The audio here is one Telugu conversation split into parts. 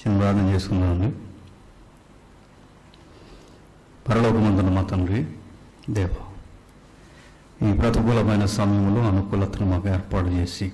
చిన్న ప్రార్థన చేసుకుందామండి పరలోకమందున మా తండ్రి దేవ ఈ ప్రతికూలమైన సమయంలో అనుకూలతను మాకు ఏర్పాటు చేసి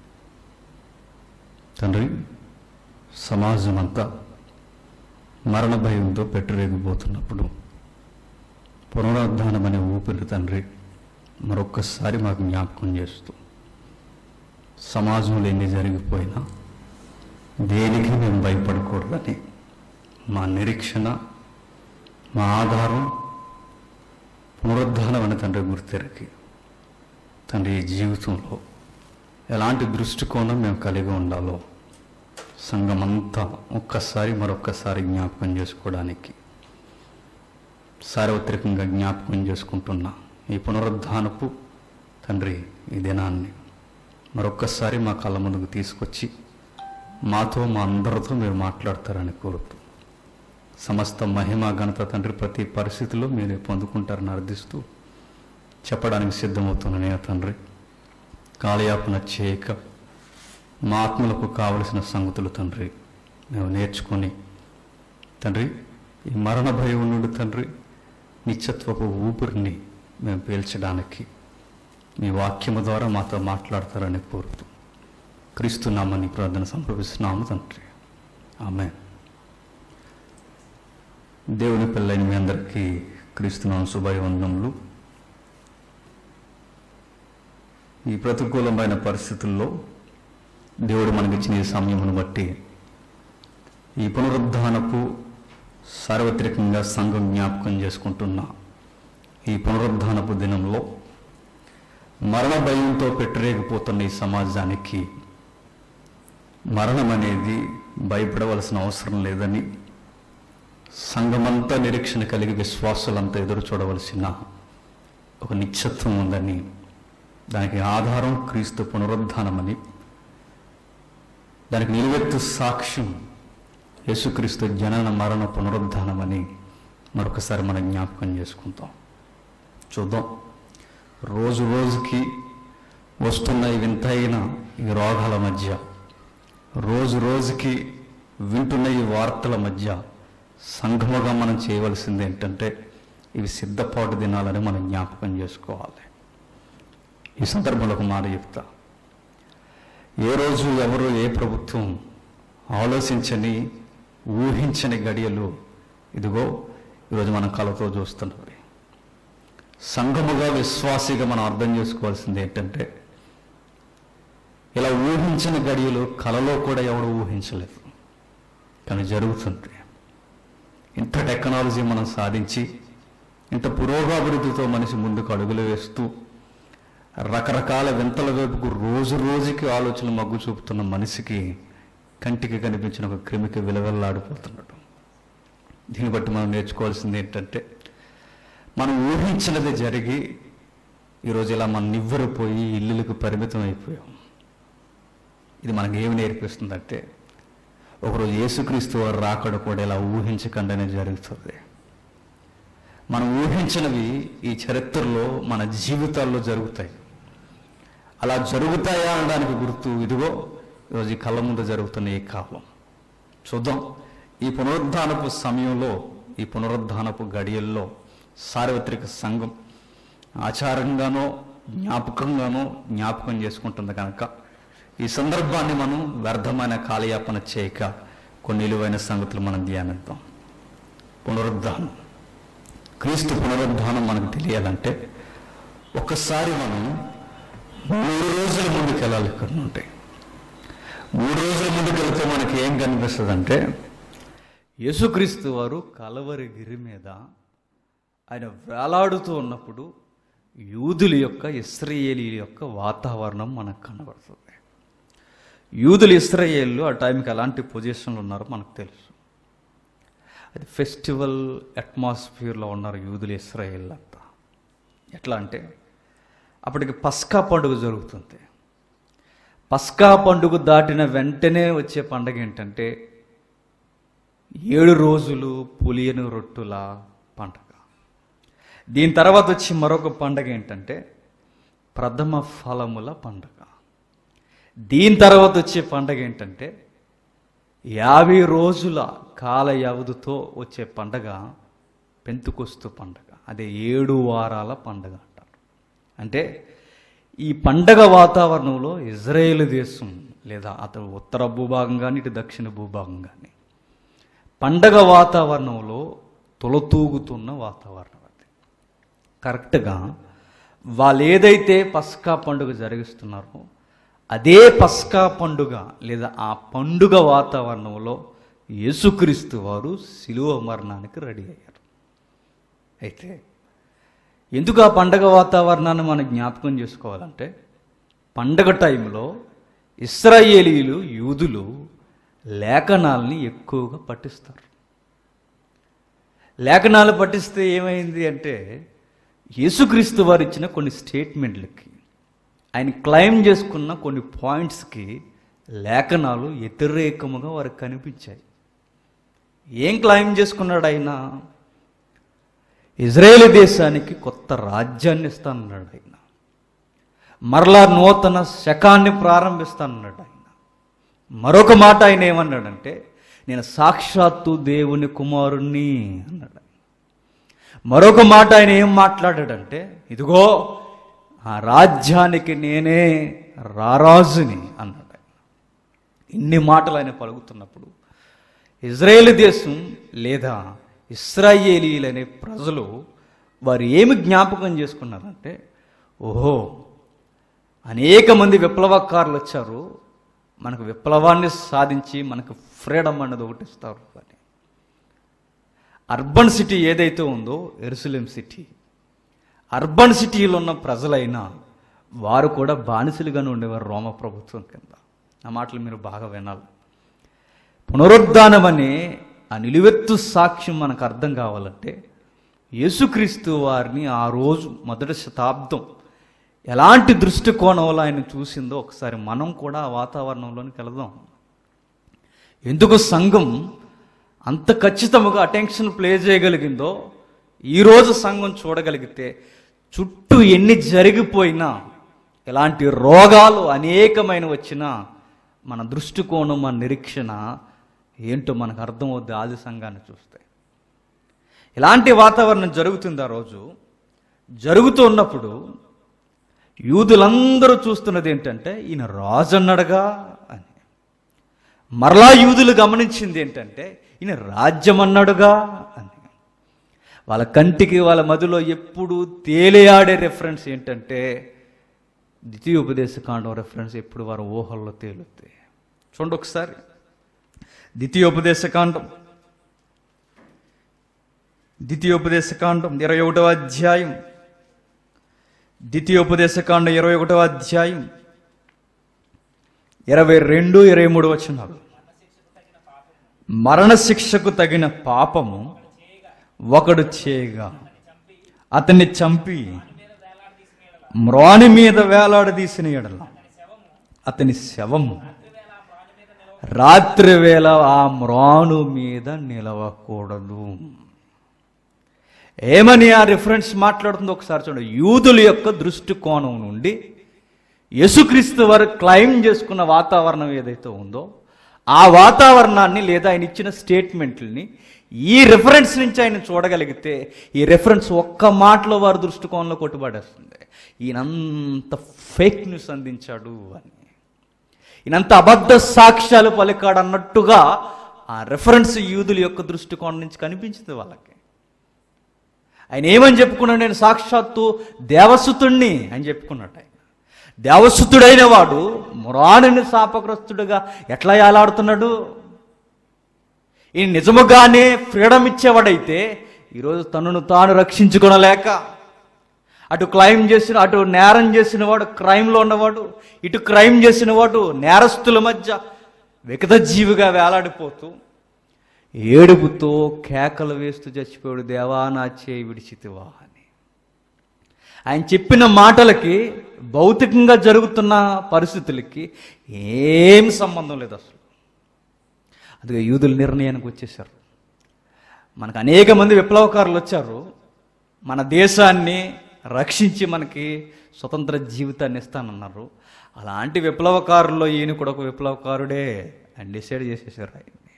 తండ్రి సమాజం అంతా మరణ భయంతో పెట్టరేగిపోతున్నప్పుడు పునరుద్ధానం అనే ఊపిరి తండ్రి మరొక్కసారి మాకు జ్ఞాపకం చేస్తూ సమాజంలో ఎన్ని జరిగిపోయినా దేనికి మేము భయపడకూడదని మా నిరీక్షణ మా ఆధారం పునరుద్ధానం అని తండ్రి గుర్తెరకి తండ్రి ఈ జీవితంలో ఎలాంటి దృష్టికోణం మేము కలిగి ఉండాలో సంఘమంతా ఒక్కసారి మరొక్కసారి జ్ఞాపకం చేసుకోవడానికి సార్వత్రికంగా జ్ఞాపకం చేసుకుంటున్న ఈ పునరుద్ధానపు తండ్రి ఈ దినాన్ని మరొక్కసారి మా కళ్ళ ముందుకు తీసుకొచ్చి మాతో మా అందరితో మీరు మాట్లాడతారని కోరుతూ సమస్త మహిమ ఘనత తండ్రి ప్రతి పరిస్థితిలో మీరు పొందుకుంటారని అర్థిస్తూ చెప్పడానికి సిద్ధమవుతున్నానే తండ్రి కాలయాపన చేయక మా ఆత్మలకు కావలసిన సంగతులు తండ్రి మేము నేర్చుకొని తండ్రి ఈ మరణ భయం నుండి తండ్రి నిత్యత్వపు ఊపిరిని మేము పీల్చడానికి మీ వాక్యము ద్వారా మాతో మాట్లాడతారని కోరుతూ క్రీస్తు నామని ప్రార్థన సంప్రదిస్తున్నాము తండ్రి ఆమె దేవుని పిల్లైన మీ అందరికీ క్రీస్తునామ శుభాభివందనములు ఈ ప్రతికూలమైన పరిస్థితుల్లో దేవుడు మనకిచ్చిన ఈ సమయమును బట్టి ఈ పునరుద్ధానపు సార్వత్రికంగా సంఘం జ్ఞాపకం చేసుకుంటున్న ఈ పునరుద్ధానపు దినంలో మరణ భయంతో పెట్టరేగిపోతున్న ఈ సమాజానికి మరణం అనేది భయపడవలసిన అవసరం లేదని సంఘమంతా నిరీక్షణ కలిగి విశ్వాసులంతా ఎదురు చూడవలసిన ఒక నిత్యత్వం ఉందని దానికి ఆధారం క్రీస్తు పునరుద్ధానమని దానికి నిలువెత్తు సాక్ష్యం యేసుక్రీస్తు జనన మరణ పునరుద్ధానమని మరొకసారి మనం జ్ఞాపకం చేసుకుంటాం చూద్దాం రోజు రోజుకి వస్తున్న ఈ వింతైన ఈ రోగాల మధ్య రోజు రోజుకి వింటున్న ఈ వార్తల మధ్య సంఘముగా మనం చేయవలసింది ఏంటంటే ఇవి సిద్ధపాటు దినాలని మనం జ్ఞాపకం చేసుకోవాలి ఈ సందర్భంలో ఒక మాట చెప్తా ఏ రోజు ఎవరు ఏ ప్రభుత్వం ఆలోచించని ఊహించని గడియలు ఇదిగో ఈరోజు మనం కళతో చూస్తున్నవి సంఘముగా విశ్వాసిగా మనం అర్థం చేసుకోవాల్సింది ఏంటంటే ఇలా ఊహించిన గడియలు కలలో కూడా ఎవడు ఊహించలేదు కానీ జరుగుతుంది ఇంత టెక్నాలజీ మనం సాధించి ఇంత పురోగాభివృద్ధితో మనిషి ముందుకు అడుగులు వేస్తూ రకరకాల వింతల వైపుకు రోజు రోజుకి ఆలోచన మగ్గు చూపుతున్న మనిషికి కంటికి కనిపించిన ఒక క్రిమికి విలవెల్లాడిపోతున్నాడు దీన్ని బట్టి మనం నేర్చుకోవాల్సింది ఏంటంటే మనం ఊహించినది జరిగి ఈరోజు ఇలా మనం నివ్వెరపోయి ఇల్లులకు పరిమితం అయిపోయాం ఇది మనకి ఏమి నేర్పిస్తుందంటే ఒకరోజు యేసుక్రీస్తు వారు రాకడ కూడా ఇలా ఊహించకుండానే జరుగుతుంది మనం ఊహించినవి ఈ చరిత్రలో మన జీవితాల్లో జరుగుతాయి అలా జరుగుతాయా అనడానికి గుర్తు ఇదిగో ఈరోజు ఈ కళ్ళ ముందు జరుగుతున్న ఈ కాలం చూద్దాం ఈ పునరుద్ధానపు సమయంలో ఈ పునరుద్ధానపు గడియల్లో సార్వత్రిక సంఘం ఆచారంగానో జ్ఞాపకంగానో జ్ఞాపకం చేసుకుంటుంది కనుక ఈ సందర్భాన్ని మనం వ్యర్థమైన కాలయాపన చేయక కొన్ని విలువైన సంగతులు మనం ధ్యానిద్దాం పునరుద్ధానం క్రీస్తు పునరుద్ధానం మనకు తెలియాలంటే ఒక్కసారి మనం మూడు రోజుల ముందుకు వెళ్ళాలి ఇక్కడ నుండి మూడు రోజుల ముందుకు వెళ్తే మనకి ఏం కనిపిస్తుంది అంటే యేసుక్రీస్తు వారు కలవరి గిరి మీద ఆయన వేలాడుతూ ఉన్నప్పుడు యూదుల యొక్క ఇస్రయేలీ యొక్క వాతావరణం మనకు కనబడుతుంది యూదులు ఇస్రాయేళ్ళు ఆ టైంకి ఎలాంటి పొజిషన్లో ఉన్నారో మనకు తెలుసు అది ఫెస్టివల్ అట్మాస్ఫియర్లో ఉన్నారు యూదులు ఇస్రాయేల్ అంతా ఎట్లా అంటే అప్పటికి పస్కా పండుగ జరుగుతుంది పస్కా పండుగ దాటిన వెంటనే వచ్చే పండుగ ఏంటంటే ఏడు రోజులు పులియని రొట్టుల పండుగ దీని తర్వాత వచ్చి మరొక పండుగ ఏంటంటే ప్రథమ ఫలముల పండుగ దీని తర్వాత వచ్చే పండగ ఏంటంటే యాభై రోజుల కాల వ్యవధితో వచ్చే పండగ పెంతుకొస్తు పండగ అదే ఏడు వారాల పండగ అంటారు అంటే ఈ పండగ వాతావరణంలో ఇజ్రాయేల్ దేశం లేదా అతడు ఉత్తర భూభాగం కానీ ఇటు దక్షిణ భూభాగం కానీ పండగ వాతావరణంలో తొలతూగుతున్న వాతావరణం అది కరెక్ట్గా వాళ్ళు ఏదైతే పస్కా పండుగ జరిగిస్తున్నారో అదే పస్కా పండుగ లేదా ఆ పండుగ వాతావరణంలో యేసుక్రీస్తు వారు శిలువ మరణానికి రెడీ అయ్యారు అయితే ఎందుకు ఆ పండగ వాతావరణాన్ని మనం జ్ఞాపకం చేసుకోవాలంటే పండగ టైంలో ఇస్రాయేలీలు యూదులు లేఖనాల్ని ఎక్కువగా పఠిస్తారు లేఖనాలు పఠిస్తే ఏమైంది అంటే యేసుక్రీస్తు వారు ఇచ్చిన కొన్ని స్టేట్మెంట్లకి ఆయన క్లైమ్ చేసుకున్న కొన్ని పాయింట్స్కి లేఖనాలు వ్యతిరేకముగా వారికి కనిపించాయి ఏం క్లైమ్ చేసుకున్నాడు ఆయన ఇజ్రాయేల్ దేశానికి కొత్త రాజ్యాన్ని ఇస్తానన్నాడు ఆయన మరలా నూతన శకాన్ని ప్రారంభిస్తానన్నాడు ఆయన మరొక మాట ఆయన ఏమన్నాడంటే నేను సాక్షాత్తు దేవుని కుమారుణ్ణి అన్నాడు ఆయన. మరొక మాట ఆయన ఏం మాట్లాడాడంటే ఇదిగో ఆ రాజ్యానికి నేనే రారాజుని అన్నాడు ఆయన. ఇన్ని మాటలు ఆయన పలుకుతున్నప్పుడు ఇజ్రాయేల్ దేశం లేదా ఇస్రాయేలీలనే ప్రజలు వారు ఏమి జ్ఞాపకం చేసుకున్నారంటే ఓహో అనేక మంది విప్లవకారులు వచ్చారు మనకు విప్లవాన్ని సాధించి మనకు ఫ్రీడమ్ అన్నది ఒకటి ఇస్తారు అని అర్బన్ సిటీ ఏదైతే ఉందో ఎరుసలేం సిటీ అర్బన్ సిటీలో ఉన్న ప్రజలైనా వారు కూడా బానిసలుగానే ఉండేవారు రోమ ప్రభుత్వం కింద ఆ మాటలు మీరు బాగా వినాలి పునరుద్ధానం అనే ఆ నిలువెత్తు సాక్ష్యం మనకు అర్థం కావాలంటే యేసుక్రీస్తు వారిని ఆ రోజు మొదటి శతాబ్దం ఎలాంటి దృష్టికోణంలో ఆయన చూసిందో ఒకసారి మనం కూడా ఆ వాతావరణంలోనికి వెళదాం ఎందుకు సంఘం అంత ఖచ్చితంగా అటెన్షన్ ప్లే చేయగలిగిందో ఈరోజు సంఘం చూడగలిగితే చుట్టూ ఎన్ని జరిగిపోయినా ఎలాంటి రోగాలు అనేకమైన వచ్చినా మన దృష్టికోణం మన నిరీక్షణ ఏంటో మనకు అర్థమవుద్ది ఆది సంఘాన్ని చూస్తే ఇలాంటి వాతావరణం జరుగుతుంది ఆ రోజు జరుగుతూ ఉన్నప్పుడు యూదులందరూ చూస్తున్నది ఏంటంటే ఈయన రాజు అన్నాడుగా అని మరలా యూదులు గమనించింది ఏంటంటే ఈయన రాజ్యం అన్నాడుగా అని వాళ్ళ కంటికి వాళ్ళ మదిలో ఎప్పుడు తేలియాడే రెఫరెన్స్ ఏంటంటే ద్వితీయోపదేశ కాండం రెఫరెన్స్ ఎప్పుడు వారి ఊహల్లో తేలుతాయి చూడండి ఒకసారి ద్వితీయోపదేశ కాండం ద్వితీయోపదేశ కాండం ఇరవై ఒకటవ అధ్యాయం ద్వితీయోపదేశ కాండం ఇరవై ఒకటవ అధ్యాయం ఇరవై రెండు ఇరవై మూడు వచనాలు మరణశిక్షకు తగిన పాపము ఒకడు చేయగా అతన్ని చంపి మ్రాని మీద వేలాడదీసిన ఎడల అతని శవము రాత్రి వేళ ఆ మ్రాను మీద నిలవకూడదు ఏమని ఆ రిఫరెన్స్ మాట్లాడుతుందో ఒకసారి చూడండి యూదుల యొక్క దృష్టికోణం నుండి యేసుక్రీస్తు వారు క్లైమ్ చేసుకున్న వాతావరణం ఏదైతే ఉందో ఆ వాతావరణాన్ని లేదా ఆయన ఇచ్చిన స్టేట్మెంట్లని ఈ రిఫరెన్స్ నుంచి ఆయన చూడగలిగితే ఈ రిఫరెన్స్ ఒక్క మాటలో వారి దృష్టికోణంలో కొట్టుబడేస్తుంది ఈయనంత ఫేక్ న్యూస్ అందించాడు అని ఈయనంత అబద్ధ సాక్ష్యాలు పలికాడు అన్నట్టుగా ఆ రెఫరెన్స్ యూదుల యొక్క దృష్టికోణం నుంచి కనిపించింది వాళ్ళకి ఆయన ఏమని చెప్పుకున్నాడు నేను సాక్షాత్తు దేవసుతుణ్ణి అని చెప్పుకున్నాడు ఆయన దేవసుతుడైన వాడు మురాణిని శాపగ్రస్తుడుగా ఎట్లా ఏలాడుతున్నాడు ఈ నిజముగానే ఫ్రీడమ్ ఇచ్చేవాడైతే ఈరోజు తనను తాను రక్షించుకొనలేక అటు క్రైమ్ చేసిన అటు నేరం చేసిన వాడు క్రైమ్లో ఉన్నవాడు ఇటు క్రైమ్ చేసిన వాడు నేరస్తుల మధ్య వికత జీవిగా వేలాడిపోతూ ఏడుపుతో కేకలు వేస్తూ చచ్చిపోయాడు దేవా నా చేయి విడిచితివా అని ఆయన చెప్పిన మాటలకి భౌతికంగా జరుగుతున్న పరిస్థితులకి ఏం సంబంధం లేదు అసలు అదిగా యూదుల నిర్ణయానికి వచ్చేసారు మనకు అనేక మంది విప్లవకారులు వచ్చారు మన దేశాన్ని రక్షించి మనకి స్వతంత్ర జీవితాన్ని ఇస్తానన్నారు అలాంటి విప్లవకారుల్లో ఈయన కూడా ఒక విప్లవకారుడే ఆయన డిసైడ్ చేసేసారు ఆయన్ని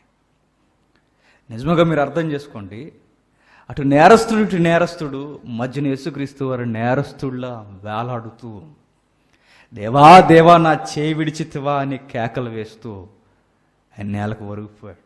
నిజంగా మీరు అర్థం చేసుకోండి అటు నేరస్తుడు ఇటు నేరస్తుడు మధ్యన యేసుక్రీస్తు వారు నేరస్తుడిలా వేలాడుతూ దేవా దేవా నా చేయి విడిచితివా అని కేకలు వేస్తూ ఆయన నేలకు ఒరిగిపోయాడు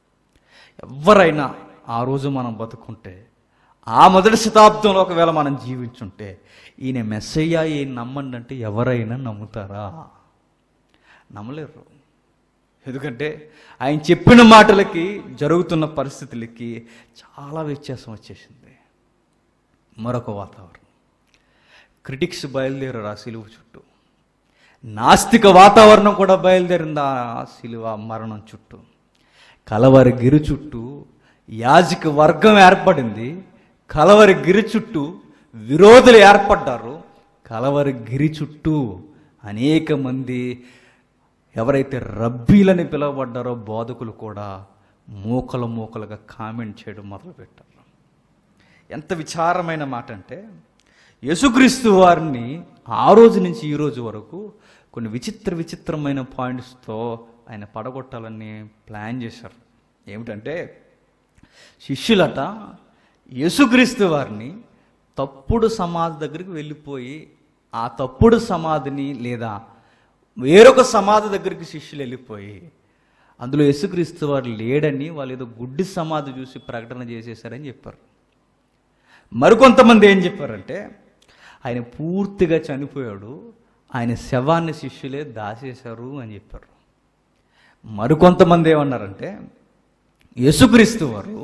ఎవరైనా ఆ రోజు మనం బతుకుంటే ఆ మొదటి శతాబ్దంలో ఒకవేళ మనం జీవించుంటే ఈయన మెస్సయ్య ఈయన నమ్మండి అంటే ఎవరైనా నమ్ముతారా నమ్మలేరు ఎందుకంటే ఆయన చెప్పిన మాటలకి జరుగుతున్న పరిస్థితులకి చాలా వ్యత్యాసం వచ్చేసింది మరొక వాతావరణం క్రిటిక్స్ బయలుదేరారు ఆ సిలువ చుట్టూ నాస్తిక వాతావరణం కూడా బయలుదేరింది ఆ సిలువ మరణం చుట్టూ కలవరి గిరి చుట్టూ యాజక వర్గం ఏర్పడింది కలవరి గిరి చుట్టూ విరోధులు ఏర్పడ్డారు కలవరి గిరి చుట్టూ అనేక మంది ఎవరైతే రబ్బీలని పిలువబడ్డారో బోధకులు కూడా మూకలు మూకలుగా కామెంట్ చేయడం మొదలుపెట్టారు ఎంత విచారమైన మాట అంటే యేసుక్రీస్తు వారిని ఆ రోజు నుంచి ఈ రోజు వరకు కొన్ని విచిత్ర విచిత్రమైన పాయింట్స్తో ఆయన పడగొట్టాలని ప్లాన్ చేశారు ఏమిటంటే శిష్యులట యేసుక్రీస్తు వారిని తప్పుడు సమాధి దగ్గరికి వెళ్ళిపోయి ఆ తప్పుడు సమాధిని లేదా వేరొక సమాధి దగ్గరికి శిష్యులు వెళ్ళిపోయి అందులో యేసుక్రీస్తు వారు లేడని వాళ్ళు ఏదో గుడ్డి సమాధి చూసి ప్రకటన చేసేసారని చెప్పారు మరికొంతమంది ఏం చెప్పారంటే ఆయన పూర్తిగా చనిపోయాడు ఆయన శవాన్ని శిష్యులే దాచేశారు అని చెప్పారు మరికొంతమంది ఏమన్నారంటే యేసుక్రీస్తు వారు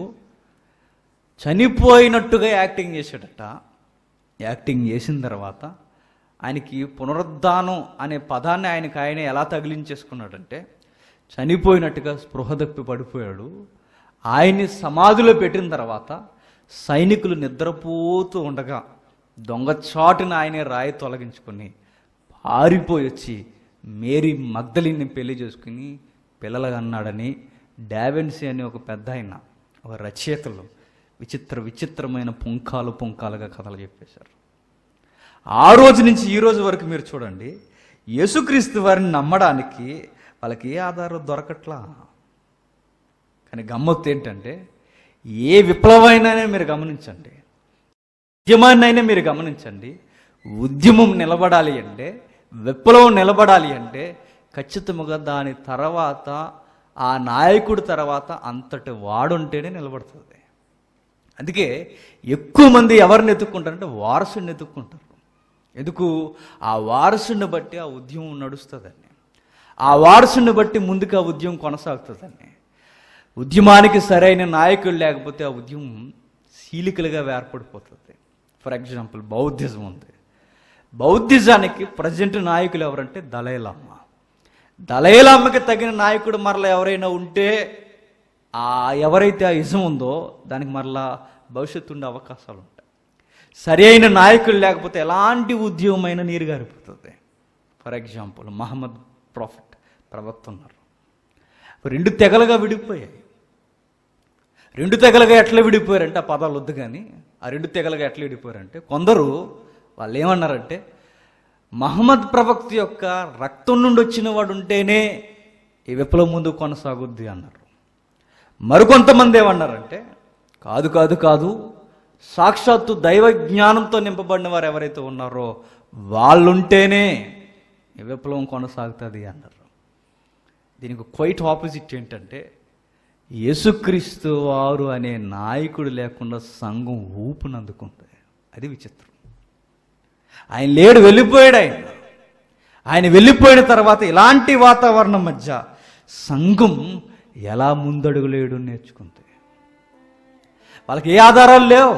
చనిపోయినట్టుగా యాక్టింగ్ చేశాడట యాక్టింగ్ చేసిన తర్వాత ఆయనకి పునరుద్ధానం అనే పదాన్ని ఆయనకి ఆయన ఎలా తగిలించేసుకున్నాడంటే చనిపోయినట్టుగా స్పృహ తప్పి పడిపోయాడు ఆయన్ని సమాధిలో పెట్టిన తర్వాత సైనికులు నిద్రపోతూ ఉండగా దొంగచాటున ఆయనే రాయి తొలగించుకొని పారిపోయి వచ్చి మేరీ మగ్దలిని పెళ్లి చేసుకుని పిల్లలుగా అన్నాడని డావెన్సీ అనే ఒక పెద్ద ఆయన ఒక రచయితలు విచిత్ర విచిత్రమైన పుంకాలు పుంకాలుగా కథలు చెప్పేశారు ఆ రోజు నుంచి ఈ రోజు వరకు మీరు చూడండి యేసుక్రీస్తు వారిని నమ్మడానికి వాళ్ళకి ఏ ఆధారం దొరకట్లా కానీ గమ్మత్తు ఏంటంటే ఏ విప్లవమైనా మీరు గమనించండి ఉద్యమాన్నైనా మీరు గమనించండి ఉద్యమం నిలబడాలి అంటే విప్లవం నిలబడాలి అంటే ఖచ్చితంగా దాని తర్వాత ఆ నాయకుడి తర్వాత అంతటి వాడుంటేనే నిలబడుతుంది అందుకే ఎక్కువ మంది ఎవరిని ఎత్తుక్కుంటారంటే వారసుడిని ఎత్తుక్కుంటారు ఎందుకు ఆ వారసుని బట్టి ఆ ఉద్యమం నడుస్తుందని ఆ వారసుని బట్టి ముందుకు ఆ ఉద్యమం కొనసాగుతుందని ఉద్యమానికి సరైన నాయకులు లేకపోతే ఆ ఉద్యమం సీలికలుగా ఏర్పడిపోతుంది ఫర్ ఎగ్జాంపుల్ బౌద్ధిజం ఉంది బౌద్ధిజానికి ప్రజెంట్ నాయకులు ఎవరంటే దలైలామ్మ దలైలామ్మకి తగిన నాయకుడు మరలా ఎవరైనా ఉంటే ఆ ఎవరైతే ఆ ఇజం ఉందో దానికి మరలా భవిష్యత్తు ఉండే అవకాశాలు ఉంటాయి సరి అయిన నాయకులు లేకపోతే ఎలాంటి ఉద్యమమైన నీరు గారిపోతుంది ఫర్ ఎగ్జాంపుల్ మహమ్మద్ ప్రాఫిట్ ప్రవక్త ఉన్నారు రెండు తెగలుగా విడిపోయాయి రెండు తెగలుగా ఎట్లా విడిపోయారంటే ఆ పదాలు వద్దు కానీ ఆ రెండు తెగలుగా ఎట్లా విడిపోయారంటే కొందరు వాళ్ళు ఏమన్నారంటే మహమ్మద్ ప్రవక్త యొక్క రక్తం నుండి వచ్చిన వాడు ఉంటేనే ఈ విప్లవం ముందు కొనసాగుద్ది అన్నారు మరికొంతమంది ఏమన్నారంటే కాదు కాదు కాదు సాక్షాత్తు దైవ జ్ఞానంతో నింపబడిన వారు ఎవరైతే ఉన్నారో వాళ్ళుంటేనే ఈ విప్లవం కొనసాగుతుంది అన్నారు దీనికి క్వైట్ ఆపోజిట్ ఏంటంటే యేసుక్రీస్తు వారు అనే నాయకుడు లేకుండా సంఘం ఊపునందుకుంది అది విచిత్రం ఆయన లేడు వెళ్ళిపోయాడు ఆయన ఆయన వెళ్ళిపోయిన తర్వాత ఇలాంటి వాతావరణం మధ్య సంఘం ఎలా ముందడుగులేడు నేర్చుకుంది వాళ్ళకి ఏ ఆధారాలు లేవు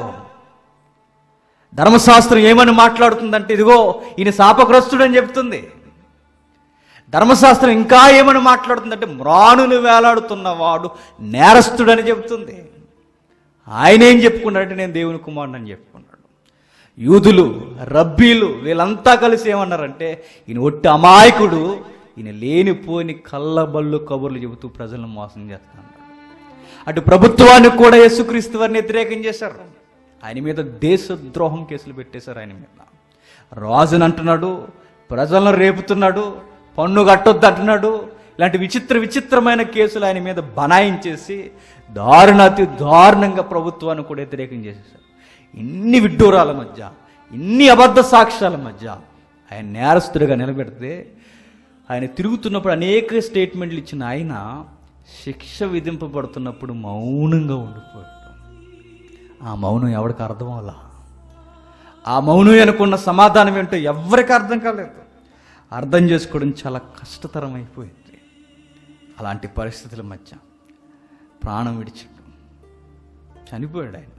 ధర్మశాస్త్రం ఏమని మాట్లాడుతుందంటే ఇదిగో ఈయన శాపగ్రస్తుడు అని చెప్తుంది ధర్మశాస్త్రం ఇంకా ఏమని మాట్లాడుతుందంటే మ్రాణులు వేలాడుతున్నవాడు నేరస్తుడని చెప్తుంది ఆయన ఏం చెప్పుకున్నాడంటే నేను దేవుని కుమారుడు అని చెప్పుకున్నాడు యూదులు రబ్బీలు వీళ్ళంతా కలిసి ఏమన్నారంటే ఈయన ఒట్టి అమాయకుడు ఈయన లేనిపోని కళ్ళబళ్ళు కబుర్లు చెబుతూ ప్రజలను మోసం చేస్తున్నాడు అటు ప్రభుత్వానికి కూడా యేసుక్రీస్తు వారిని వ్యతిరేకం చేశారు ఆయన మీద దేశద్రోహం కేసులు పెట్టేశారు ఆయన మీద రాజుని అంటున్నాడు ప్రజలను రేపుతున్నాడు పన్ను కట్టొద్దు అంటున్నాడు ఇలాంటి విచిత్ర విచిత్రమైన కేసులు ఆయన మీద బనాయించేసి దారుణాతి దారుణంగా ప్రభుత్వాన్ని కూడా వ్యతిరేకం చేసేసారు ఇన్ని విడ్డూరాల మధ్య ఇన్ని అబద్ధ సాక్ష్యాల మధ్య ఆయన నేరస్తుడిగా నిలబెడితే ఆయన తిరుగుతున్నప్పుడు అనేక స్టేట్మెంట్లు ఇచ్చిన ఆయన శిక్ష విధింపబడుతున్నప్పుడు మౌనంగా ఉండిపోయాడు ఆ మౌనం ఎవరికి అర్థం అవ్వాలా ఆ మౌనం అనుకున్న సమాధానం ఏంటో ఎవరికి అర్థం కాలేదు అర్థం చేసుకోవడం చాలా కష్టతరం అయిపోయింది అలాంటి పరిస్థితుల మధ్య ప్రాణం విడిచాడు చనిపోయాడు ఆయన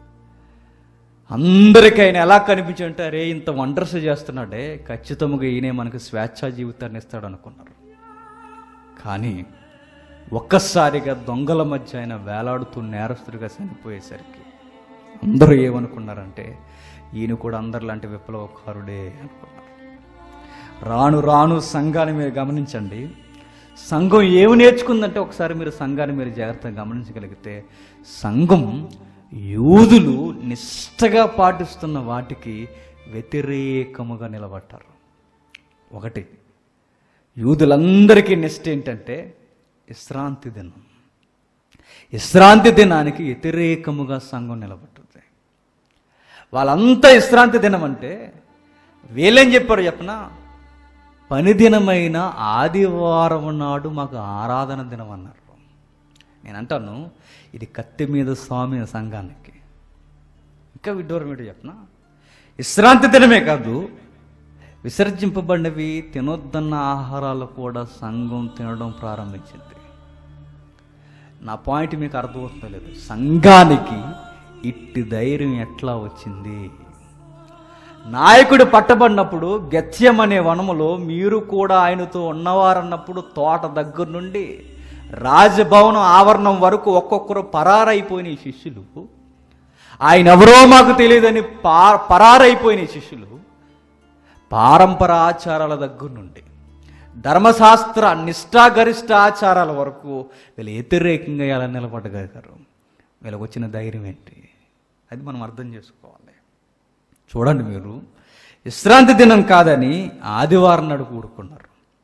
అందరికీ ఆయన ఎలా కనిపించంటే అరే ఇంత వండర్స్ చేస్తున్నాడే ఖచ్చితంగా ఈయనే మనకు స్వేచ్ఛా జీవితాన్ని ఇస్తాడు అనుకున్నారు కానీ ఒక్కసారిగా దొంగల మధ్య ఆయన వేలాడుతూ నేరస్తుడిగా చనిపోయేసరికి అందరూ ఏమనుకున్నారంటే ఈయన కూడా అందరిలాంటి విప్లవకారుడే అనుకున్నారు రాను రాను సంఘాన్ని మీరు గమనించండి సంఘం ఏమి నేర్చుకుందంటే ఒకసారి మీరు సంఘాన్ని మీరు జాగ్రత్తగా గమనించగలిగితే సంఘం యూదులు నిష్టగా పాటిస్తున్న వాటికి వ్యతిరేకముగా నిలబడ్డారు ఒకటి యూదులందరికీ నిష్ట ఏంటంటే విశ్రాంతి దినం విశ్రాంతి దినానికి వ్యతిరేకముగా సంఘం నిలబడుతుంది వాళ్ళంతా విశ్రాంతి దినం అంటే వీళ్ళేం చెప్పారు చెప్పనా పని దినమైన ఆదివారం నాడు మాకు ఆరాధన దినం అన్నారు నేను అంటాను ఇది కత్తి మీద స్వామి సంఘానికి ఇంకా విడ్డూరం ఏంటో చెప్పనా విశ్రాంతి దినమే కాదు విసర్జింపబడినవి తినొద్దన్న ఆహారాలు కూడా సంఘం తినడం ప్రారంభించింది నా పాయింట్ మీకు అర్థమవుతుందో లేదు సంఘానికి ఇట్టి ధైర్యం ఎట్లా వచ్చింది నాయకుడు పట్టబడినప్పుడు గత్యం అనే వనములో మీరు కూడా ఆయనతో ఉన్నవారన్నప్పుడు తోట దగ్గర నుండి రాజభవనం ఆవరణం వరకు ఒక్కొక్కరు పరారైపోయిన ఈ శిష్యులు ఆయన ఎవరో మాకు తెలియదని పా పరారైపోయిన ఈ శిష్యులు పారంపర ఆచారాల దగ్గర నుండి ధర్మశాస్త్ర నిష్ఠాగరిష్ట ఆచారాల వరకు వీళ్ళు వ్యతిరేకంగా ఎలా నిలబడగలిగారు వీళ్ళకి వచ్చిన ధైర్యం ఏంటి అది మనం అర్థం చేసుకోవాలి చూడండి మీరు విశ్రాంతి దినం కాదని ఆదివారం నాడు కూడుకున్నారు